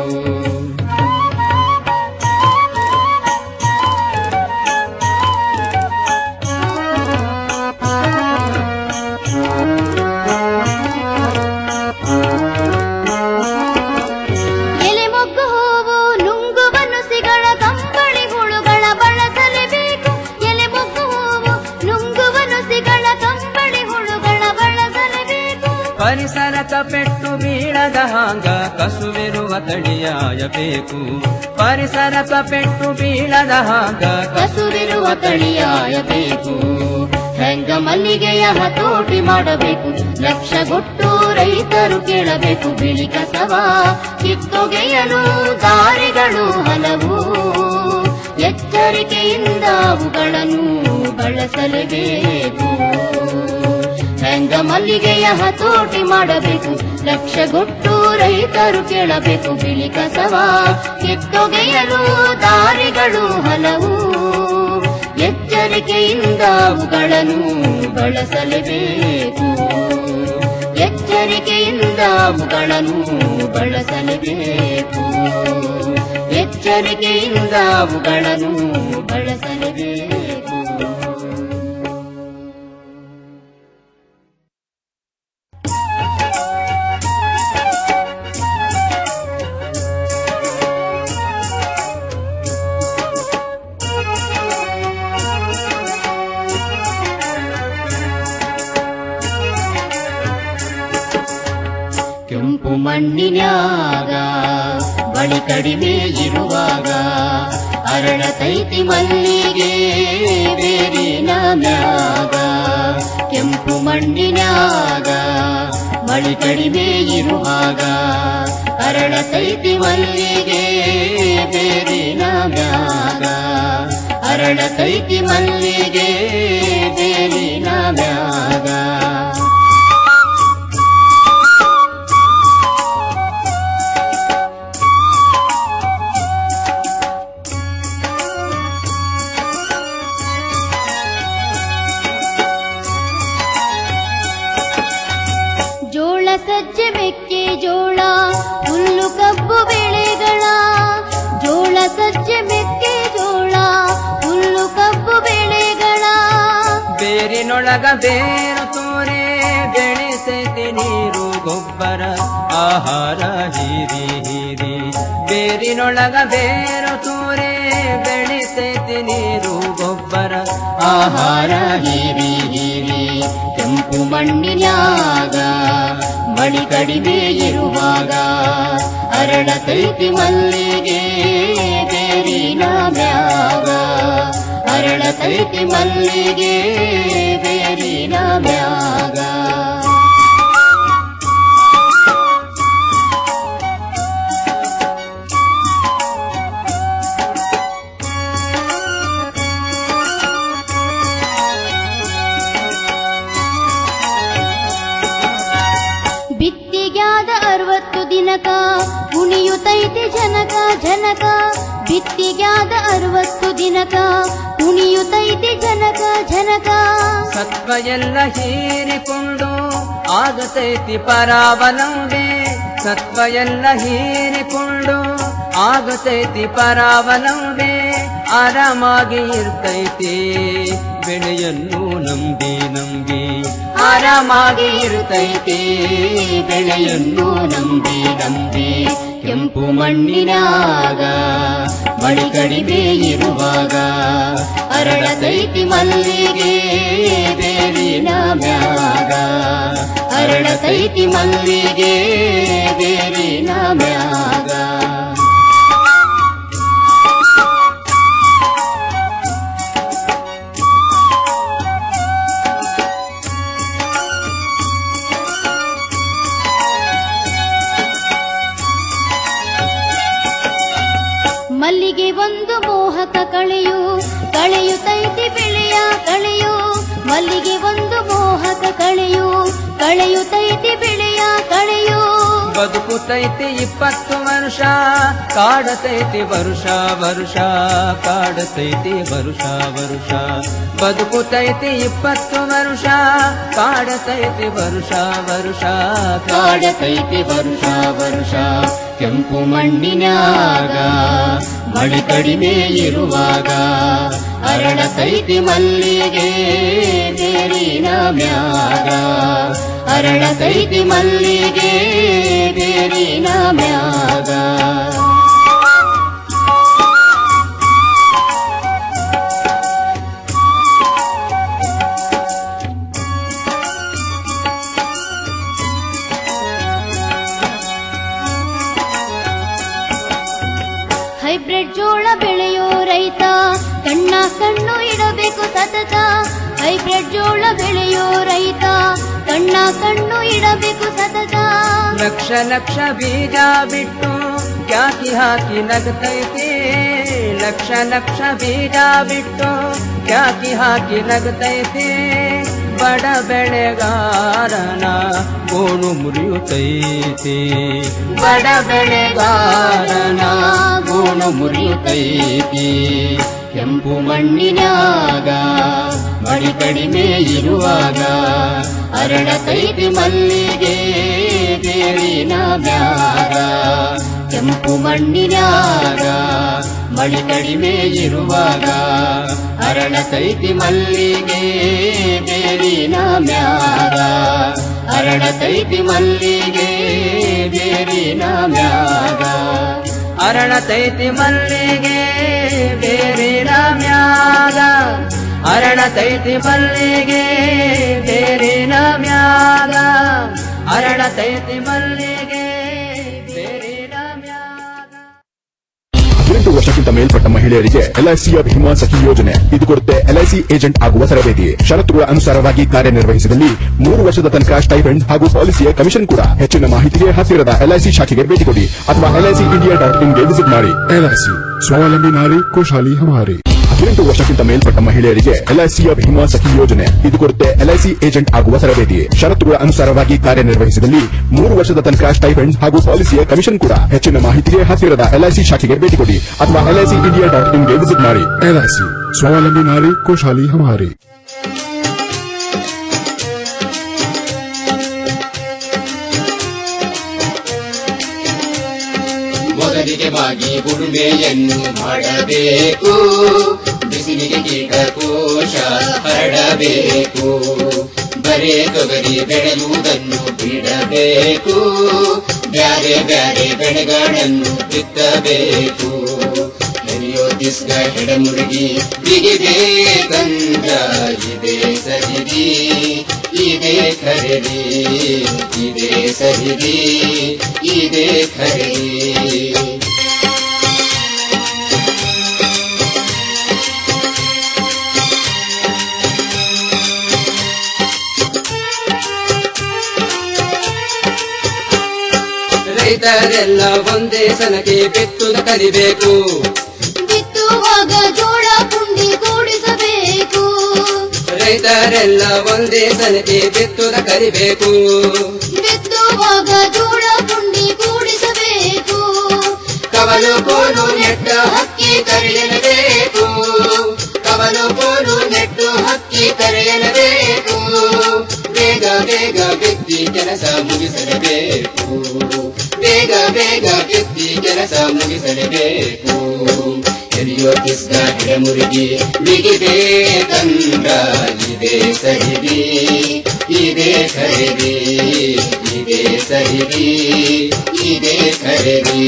ಎಲೆ ಮೊಗ್ಗು ಹೂವು ನುಂಗುವ ನುಸಿಗಳ ಕಂಬಳಿ ಹುಳುಗಳ ಬಳಸಲೇಬೇಕು ಎಲೆ ಮೊಗ್ಗು ಹೂವು ನುಂಗುವ ನುಸಿಗಳ ಕಂಬಳಿ ಹುಳುಗಳ ಬಳಸಲೇಬೇಕು ಪರಿಸರಕ ಪೆಟ್ಟು ಬೀಳದ ಹಾಂಗ ಕಸುವಿರುವ ತಳಿಯಾಯಬೇಕು ಪರಿಸರಕ ಪೆಟ್ಟು ಬೀಳದ ಹಾಂಗ ಕಸುವಿರುವ ತಳಿಯಾಯಬೇಕು ಹೆಂಗ ಮಲ್ಲಿಗೆಯ ಹತೋಟಿ ಮಾಡಬೇಕು ಲಕ್ಷಗೊಟ್ಟು ರೈತರು ಕೇಳಬೇಕು ಬಿಳಿ ಕಸವ ಕಿತ್ತೊಗೆಯಲು ದಾರಿಗಳು ಹಲವು ಎಚ್ಚರಿಕೆಯಿಂದ ಅವುಗಳನ್ನು ಬಳಸಲೇಬೇಕು ಹೆಂಗ ಮಲ್ಲಿಗೆಯ ಹತೋಟಿ ಮಾಡಬೇಕು ಲಕ್ಷಗೊಟ್ಟು ರೈತರು ಕೇಳಬೇಕು ಬಿಳಿ ಕಸವ ಕಿತ್ತೊಗೆಯಲು ದಾರಿಗಳು ಹಲವು ಎಚ್ಚರಿಕೆಯಿಂದ ಅವುಗಳನ್ನು ಬಳಸಲೇಬೇಕು ಎಚ್ಚರಿಕೆಯಿಂದ ಅವುಗಳನ್ನು ಬಳಸಲೇಬೇಕು ಎಚ್ಚರಿಕೆಯಿಂದ ಅವುಗಳನ್ನು ಬಳಸಲೇಬೇಕು ಕೆಂಪು ಮಣ್ಣಿನ್ಯಾಗ ಬಳಿ ಕಡಿಮೆ ಇರುವಾಗ ಅರಳತೈತಿ ಮಲ್ಲಿಗೆ ಬೇರಿನ ಮ್ಯಾಗ ಕೆಂಪು ಮಣ್ಣಿನ್ಯಾಗ ಬಳಿ ಕಡಿಮೆ ಇರುವಾಗ ಅರಳತೈತಿ ಮಲ್ಲಿಗೆ ಬೇರಿನ ಮ್ಯಾಗ ಅರಳತೈತಿ ಮಲ್ಲಿಗೆ ಬೇರಿನ ಮ್ಯಾಗ ಜೋಳ ಸಜ್ಜೆ ಮೆಕ್ಕೆ ಜೋಳ ಹುಲ್ಲು ಕಬ್ಬು ಬೆಳೆಗಳ ಜೋಳ ಸಜ್ಜೆ ಮೆಕ್ಕೆ ಜೋಳ ಹುಲ್ಲು ಕಬ್ಬು ಬೆಳೆಗಳ ಬೇರಿನೊಳಗ ಬೇರು ತೋರೆ ಬೆಳೆಸೈತಿ ನೀರು ಗೊಬ್ಬರ ಆಹಾರ ಹೀರಿ ಹೀರಿ ಬೇರಿನೊಳಗ ಬೇರು ತೋರೆ ಬೆಳೆಸೈತಿ ನೀರು ಗೊಬ್ಬರ ಆಹಾರ ಹೀರಿ ಹೀರಿ ಕೆಂಪು ಮಣ್ಣಿನ್ಯಾಗ ಮಳಿ ಕಡಿಮೆ ಇರುವಾಗ ಅರಳತೈತಿ ಮಲ್ಲಿಗೆ ಬೇರಿನ ಮ್ಯಾಗ ಅರಳತೈತಿ ಮಲ್ಲಿಗೆ ಬೇರಿನ ಮ್ಯಾಗ ದಿನಕ ಕುಣಿಯುತ್ತೈತಿ ಜನಕ ಜನಕ ಬಿತ್ತಿಗ್ಯಾದ ಅರವತ್ತು ದಿನಕ ಕುಣಿಯುತ್ತೈತಿ ಜನಕ ಜನಕ ಸತ್ವ ಎಲ್ಲ ಹೀರಿಕೊಂಡು ಆಗತೈತಿ ಪರಾವಲಂಬೆ ಸತ್ವ ಎಲ್ಲ ಹೀರಿಕೊಂಡು ಆಗತೈತಿ ಪರಾವಲಂಬೆ ಆರಾಮಾಗಿ ಇರ್ತೈತಿ ಬೆಳೆಯನ್ನು ನಂಬಿ ನಂಬಿ ಆರಾಮಾಗಿ ಇರ್ತೈತಿ ಬೆಳೆಯನ್ನು ನಂಬಿ ನಂಬಿ ಕೆಂಪು ಮಣ್ಣಿನಾಗ ಮಳಿ ಕಡಿಮೆ ಇರುವಾಗ ಅರಳತೈತಿ ಮಲ್ಲಿಗೆ ಬೇರಿನ ಮ್ಯಾಗ ಅರಳತೈತಿ ಮಲ್ಲಿಗೆ ಬೇರಿನ ಮ್ಯಾಗ ಮಲ್ಲಿಗೆ ಒಂದು ಮೋಹಕ ಕಳೆಯು ಕಳೆಯುತ್ತೈತಿ ಬೆಳೆಯ ಕಳೆಯು ಮಲ್ಲಿಗೆ ಒಂದು ಮೋಹಕ ಕಳೆಯು ಕಳೆಯುತ್ತೈತಿ ಬೆಳೆಯ ಕಳೆಯು ಬದುಕುತೈತಿ ಇಪ್ಪತ್ತು ವರ್ಷ ಕಾಡತೈತಿ ವರುಷ ವರುಷ ಕಾಡತೈತಿ ವರುಷ ವರುಷ ಬದುಕುತೈತಿ ಇಪ್ಪತ್ತು ವರ್ಷ ಕಾಡತೈತಿ ವರುಷ ವರುಷ ಕಾಡತೈತಿ ವರುಷ ವರುಷ ಕೆಂಪು ಮಣ್ಣಿನಾಗ ಮಳೆ ಕಡಿಮೆ ಇರುವಾಗ ಅರಳತೈತಿ ಮಲ್ಲಿಗೆ ಬೇರಿನ ಮ್ಯಾಗ ಅರಳತೈತಿ ಮಲ್ಲಿಗೆ ಬೇರಿನ ಮ್ಯಾಗ ಹೈಬ್ರಿಡ್ ಜೋಳ ಬೆಳೆಯೋ ರೈತ ಕಣ್ಣ ಕಣ್ಣು ಇಡಬೇಕು ಸತತ ಹೈಬ್ರಿಡ್ ಜೋಳ ಬೆಳೆಯೋ ರೈತ ಕಣ್ಣ ಕಣ್ಣು ಇಡಬೇಕು ಸತತ ಲಕ್ಷ ಲಕ್ಷ ಬೀಜ ಬಿಟ್ಟು ಕ್ಯಾಕಿ ಹಾಕಿ ನಗತೈತಿ ಲಕ್ಷ ಲಕ್ಷ ಬೀಜ ಬಿಟ್ಟು ಕ್ಯಾಕಿ ಹಾಕಿ ನಗತೈತಿ ಬಡ ಬೆಳೆಗಾರನ ಗೋಣು ಮುರಿಯುತ್ತೈತಿ ಬಡ ಬೆಳೆಗಾರನ ಗೋಣು ಮುರಿಯುತ್ತೈತಿ ಕೆಂಪು ಮಣ್ಣಿನಾಗ ಮಳಿ ಕಡಿಮೆ ಇರುವಾಗ ಅರಳತೈತಿ ಮಲ್ಲಿಗೆ ಬೇರಿನ ಮ್ಯಾಗ ಕೆಂಪು ಮಣ್ಣಿನಾಗ ಮಳಿ ಕಡಿಮೆ ಇರುವಾಗ ಅರಳತೈತಿ ಮಲ್ಲಿಗೆ ಬೇರಿನ ಮ್ಯಾಗ ಅರಳತೈತಿ ಮಲ್ಲಿಗೆ ಬೇರಿನ ಮ್ಯಾಗ ಅರಳತೈತಿ ಮಲ್ಲಿಗೆ ಬೇರಿನ ಮ್ಯಾಗ ಅರಳತೈತಿ ಮಲ್ಲಿಗೆ ಬೇರಿನ ಮ್ಯಾಗ ಅರಳತೈತಿ ಮಲ್ಲಿಗೆ ಬೇರಿನ ಹದಿನೆಂಟು ವರ್ಷಕ್ಕಿಂತ ಮೇಲ್ಪಟ್ಟ ಮಹಿಳೆಯರಿಗೆ ಎಲ್ಐಸಿಯ ಭೀಮಾ ಸಖಿ ಯೋಜನೆ ಇದು ಕೊಡುತ್ತೆ ಎಲ್ಐಸಿ ಏಜೆಂಟ್ ಆಗುವ ತರಬೇತಿ ಷರತ್ತುಗಳ ಅನುಸಾರವಾಗಿ ಕಾರ್ಯನಿರ್ವಹಿಸಿದಲ್ಲಿ ಮೂರು ವರ್ಷದ ತನಕ ಸ್ಟೈಪೆಂಡ್ ಹಾಗೂ ಪಾಲಿಸಿಯ ಕಮಿಷನ್ ಕೂಡ ಹೆಚ್ಚಿನ ಮಾಹಿತಿಗೆ ಹತ್ತಿರದ ಎಲ್ಐಸಿ ಶಾಖೆಗೆ ಭೇಟಿ ಕೊಡಿ ಅಥವಾ ಎಲ್ಐಸಿ ಇಂಡಿಯಾ ಡಾಟ್ ಇನ್ಗೆ ವಿಸಿಟ್ ಮಾಡಿ ಎಲ್ಐಸಿ ಸ್ವಾವಲಂಬಿ ನಾರಿ ಖುಷಾಲಿ ಹಮಾರಿ ಹದಿನೆಂಟು ವರ್ಷಕ್ಕಿಂತ ಮೇಲ್ಪಟ್ಟ ಮಹಿಳೆಯರಿಗೆ ಎಲ್ಐಸಿಯ ಭೀಮಾ ಸಖಿ ಯೋಜನೆ ಇದು ಕೊಡುತ್ತೆ ಎಲ್ಐಸಿ ಏಜೆಂಟ್ ಆಗುವ ತರಬೇತಿ ಷರತ್ತುಗಳ ಅನುಸಾರವಾಗಿ ಕಾರ್ಯನಿರ್ವಹಿಸಿದಲ್ಲಿ ಮೂರು ವರ್ಷದ ತನಕ ಸ್ಟೈಪೆಂಡ್ ಹಾಗೂ ಪಾಲಿಸಿಯ ಕಮಿಷನ್ ಕೂಡ ಹೆಚ್ಚಿನ ಮಾಹಿತಿಗೆ ಹತ್ತಿರದ ಎಲ್ಐಸಿ ಶಾಖೆಗೆ ಭೇಟಿ ಕೊಡಿ ಅಥವಾ ಎಲ್ಐಸಿ ಇಂಡಿಯಾ ಡಾಟ್ ಇನ್ಗೆ ವಿಸಿಟ್ ಮಾಡಿ ಎಲ್ಐಸಿ ಸ್ವಾವಲಂಬಿ ನಾರಿ ಖುಷಾಲಿ ಹಮಾರಿ ಮೊದಲಿಗೆ ಬಾಗಿ ಉಳುಮೆಯನ್ನು ಮಾಡಬೇಕು ಬಿಸಿಲಿಗೆ ಕೀಟಕೋಶ ಹರಡಬೇಕು ಬರೇ ತೊಗರಿ ಬೆಳೆಯುವುದನ್ನು ಬಿಡಬೇಕು ಬ್ಯಾರೆ ಬ್ಯಾರೆ ಬೆಳೆಗಳನ್ನು ಬಿತ್ತಬೇಕು ಎರಿಯೋ ದಿಸ್ಗ ಹೆಡಮುರುಗಿ ಬಿಗಿಬೇಕಂದ್ರ ಇದೇ ಸರಿದಿ ಇದೇ ಖರೀದಿ ಇದೇ ಸರಿದಿ ಇದೇ ಖರೀದಿ ರೈತರೆಲ್ಲ ಒಂದೇ ಸಲಕ್ಕೆ ಬಿತ್ತುದ ಕಲಿಬೇಕು ಬಿತ್ತುವಾಗ ಜೋಳ ಪುಂಡಿ ಕೂಡಿಸಬೇಕು ರೈತರೆಲ್ಲ ಒಂದೇ ಸಲಕ್ಕೆ ಬಿತ್ತುದ ಕಲಿಬೇಕು ಬಿತ್ತುವಾಗ ಜೋಳ ಪುಂಡಿ ಕೂಡಿಸಬೇಕು ಕವಲು ಕೋಲು ನೆಟ್ಟ ಹಕ್ಕಿ ಕರೆಯಲೇಬೇಕು ಕವಲು ಕೋಲು ನೆಟ್ಟು ಹಕ್ಕಿ ಕರೆಯಲೇಬೇಕು ಬೇಗ ಬೇಗ ಬಿತ್ತಿ ಕೆಲಸ ಮುಗಿಸಲೇಬೇಕು ಬೇಗ ಬೇಗ ಬಿತ್ತಿ ಕೆಲಸ ಮುಗಿಸಲೇಬೇಕು ಎರಿಯೋ ಕಿಸ್ಗ ಗಿಡಮುರುಗಿ ಬಿಗಿಬೇಕಂದ್ರ ಇದೇ ಸಹಿದಿ ಇದೇ ಖರೀದಿ ಇದೇ ಸಹಿದಿ ಇದೇ ಖರೀದಿ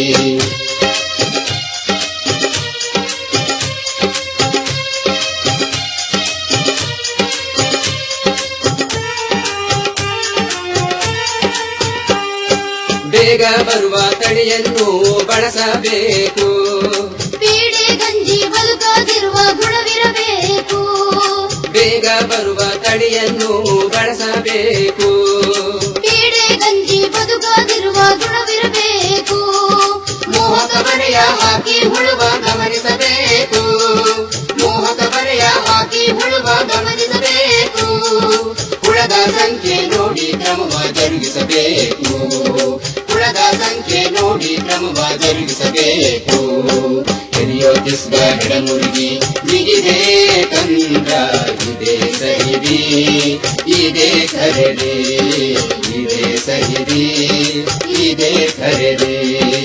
ಬೇಗ ಬರುವ ತಳಿಯನ್ನು ಬಳಸಬೇಕು ಪೀಡೆ ಗಂಜಿ ಬದುಕದಿರುವ ಗುಣವಿರಬೇಕು ಬೇಗ ಬರುವ ತಳಿಯನ್ನು ಬಳಸಬೇಕು ಪೀಡೆ ಗಂಜಿ ಬದುಕದಿರುವ ಗುಣವಿರಬೇಕು ಮೋಹಕ ಬರೆಯ ಹಾಕಿ ಹುಳುವ ಗಮನಿಸಬೇಕು ಮೋಹಕ ಬರೆಯ ಹಾಕಿ ಹುಳುವ ಗಮನಿಸಬೇಕು ಹುಳದ ಸಂಖ್ಯೆ ನೋಡಿ ಕ್ರಮವ ಜರುಗಿಸಬೇಕು ಹುಳದ ಸಂಖ್ಯೆ ನೋಡಿ ಕ್ರಮವ ಜರುಗಿಸಬೇಕು ಎರಿಯೋ ಕಿಸ್ಗ ಗಿಡಮುರುಗಿ ಬಿಗಿದೆ ಕಂದ ಇದೇ ಸಹಿದಿ ಇದೇ ಖರೀದಿ ಇದೇ ಸಹಿದಿ ಇದೇ ಖರೀದಿ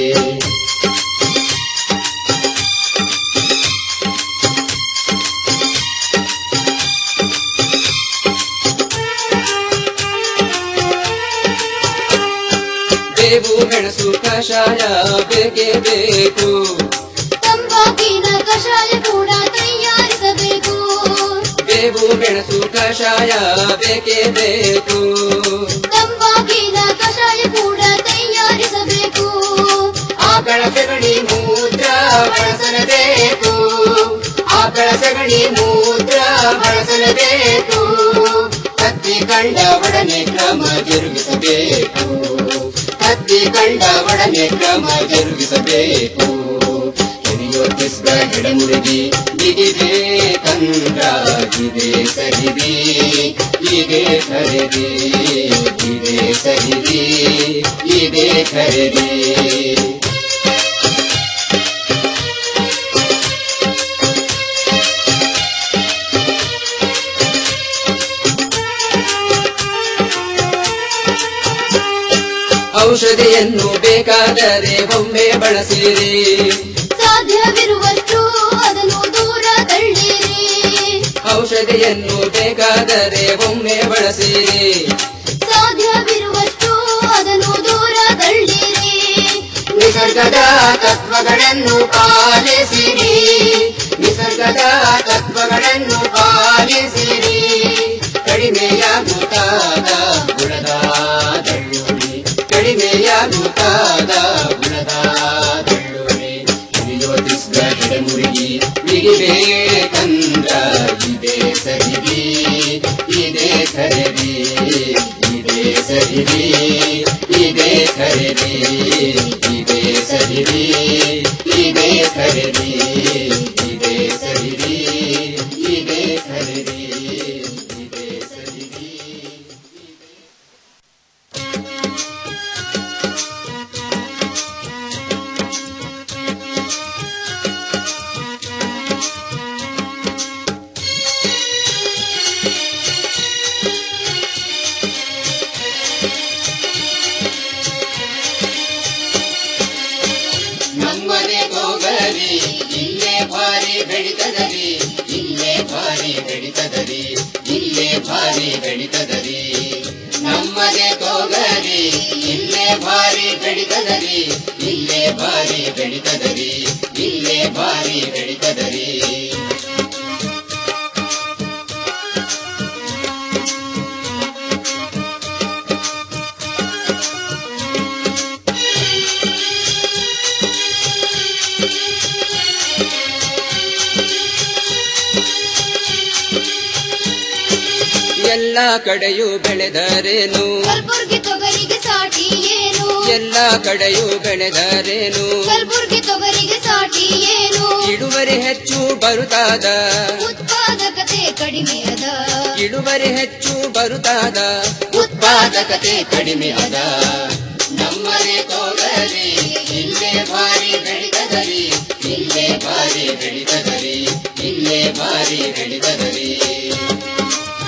ಬೇವು ಮೆಣಸು ಕಷಾಯ ಬೇಕೇ ಬೇಕು ತಂಬಾಕಿನ ಕಷಾಯ ಕೂಡ ತಯಾರಿಸಬೇಕು ಬೇವು ಮೆಣಸು ಕಷಾಯ ಬೇಕೇ ಬೇಕು ತಂಬಾಕಿನ ಕಷಾಯ ಕೂಡ ತಯಾರಿಸಬೇಕು ಆಕಳ ಸಗಣಿ ಮೂತ್ರ ಬಳಸಲೇಬೇಕು ಆಕಳ ಸಗಣಿ ಮೂತ್ರ ಬಳಸಲೇಬೇಕು ಕತ್ತಿ ಕಂಡ ಒಡನೆ ಕ್ರಮ ಜರುಗಿಸಬೇಕು ಕತ್ತಿ ಕಂಡ ಒಡನೆ ಕ್ರಮ ಜರುಗಿಸಬೇಕು ಎರಿಯೋ ಕಿಸ್ಗ ಗಿಡಮುರುಗಿ ಬಿಗಿದೆ ಕಂದ್ರ ಇದೇ ಸಹಿದಿ ಇದೇ ಖರೀದಿ ಇದೇ ಸಹಿದಿ ಇದೇ ಖರೀದಿ ಔಷಧಿಯನ್ನು ಬೇಕಾದರೆ ಒಮ್ಮೆ ಬಳಸಿರಿ ಸಾಧ್ಯವಿರುವಷ್ಟು ಅದನ್ನು ದೂರ ತಳ್ಳಿರಿ ಔಷಧಿಯನ್ನು ಬೇಕಾದರೆ ಒಮ್ಮೆ ಬಳಸಿರಿ ಸಾಧ್ಯವಿರುವಷ್ಟು ಅದನ್ನು ದೂರ ತಳ್ಳಿರಿ ನಿಸರ್ಗದ ತತ್ವಗಳನ್ನು ಪಾಲಿಸಿರಿ ನಿಸರ್ಗದ ತತ್ವಗಳನ್ನು ಪಾಲಿಸಿರಿ ಕಡಿಮೆಯಾಗುತ್ತಾದ ಗುಣದ ದಳ್ಳುರಿ ಕಡಿಮೆಯಾಗುತ್ತಾದ ಗುಣದ ದಳ್ಳುರಿ ಹಿರಿಯೋ ತಿಸ್ಗ ಗಿಡಮುರುಗಿ ಬಿಗಿಬೇಕಂದ್ರ ಇದೇ ಸಹಿದಿ ಇದೇ ಖರೀದಿ ಇದೇ ಸಹಿದಿ ಇದೇ ಖರೀದಿ ಇದೇ ಸಹಿದಿ ಇದೇ ಖರೀದಿ ಇದೇ ಸಹಿದಿ ಇದೇ ಖರೀದಿ ಇದೇ ಸಹಿದಿ ನಮ್ಮನೆ ಗೋಗರಿ ಇಲ್ಲೇ ಭಾರಿ ಬೆಳಿತದರಿ ಇಲ್ಲೇ ಭಾರಿ ಬೆಳಿತದರಿ ಇಲ್ಲೇ ಭಾರಿ ಬೆಳಿತದರಿ ನಮ್ಮನೆ ಗೋಗರಿ ಇಲ್ಲೇ ಭಾರಿ ಬೆಳಿತದರಿ ಇಲ್ಲೇ ಭಾರಿ ಬೆಳಿತದರಿ ಇಲ್ಲೇ ಭಾರಿ ಬೆಳಿತದರಿ ಎಲ್ಲ ಕಡೆಯೂ ಬೆಳೆದರೇನು ಕಲ್ಬುರ್ಗಿ ತೊಗರಿಗೆ ಸಾಟಿ ಏನು ಎಲ್ಲ ಕಡೆಯೂ ಬೆಳೆದರೇನು ಕಲ್ಬುರ್ಗಿ ತೊಗರಿಗೆ ಸಾಟಿ ಏನು ಇಳುವರಿ ಹೆಚ್ಚು ಬರುತ್ತಾದ ಉತ್ಪಾದಕತೆ ಕಡಿಮೆ ಅದ ಇಳುವರಿ ಹೆಚ್ಚು ಬರುತ್ತಾದ ಉತ್ಪಾದಕತೆ ಕಡಿಮೆ ಅದ ನಮ್ಮನೆ ತೋಗರಿ ಇಲ್ಲೇ ಭಾರಿ ಬೆಳೆ ಬೆಳೆದರಿ ಇಲ್ಲೇ ಭಾರಿ ಬೆಳೆದರಿ ಇಲ್ಲೇ ಭಾರಿ ಬೆಳೆದರಿ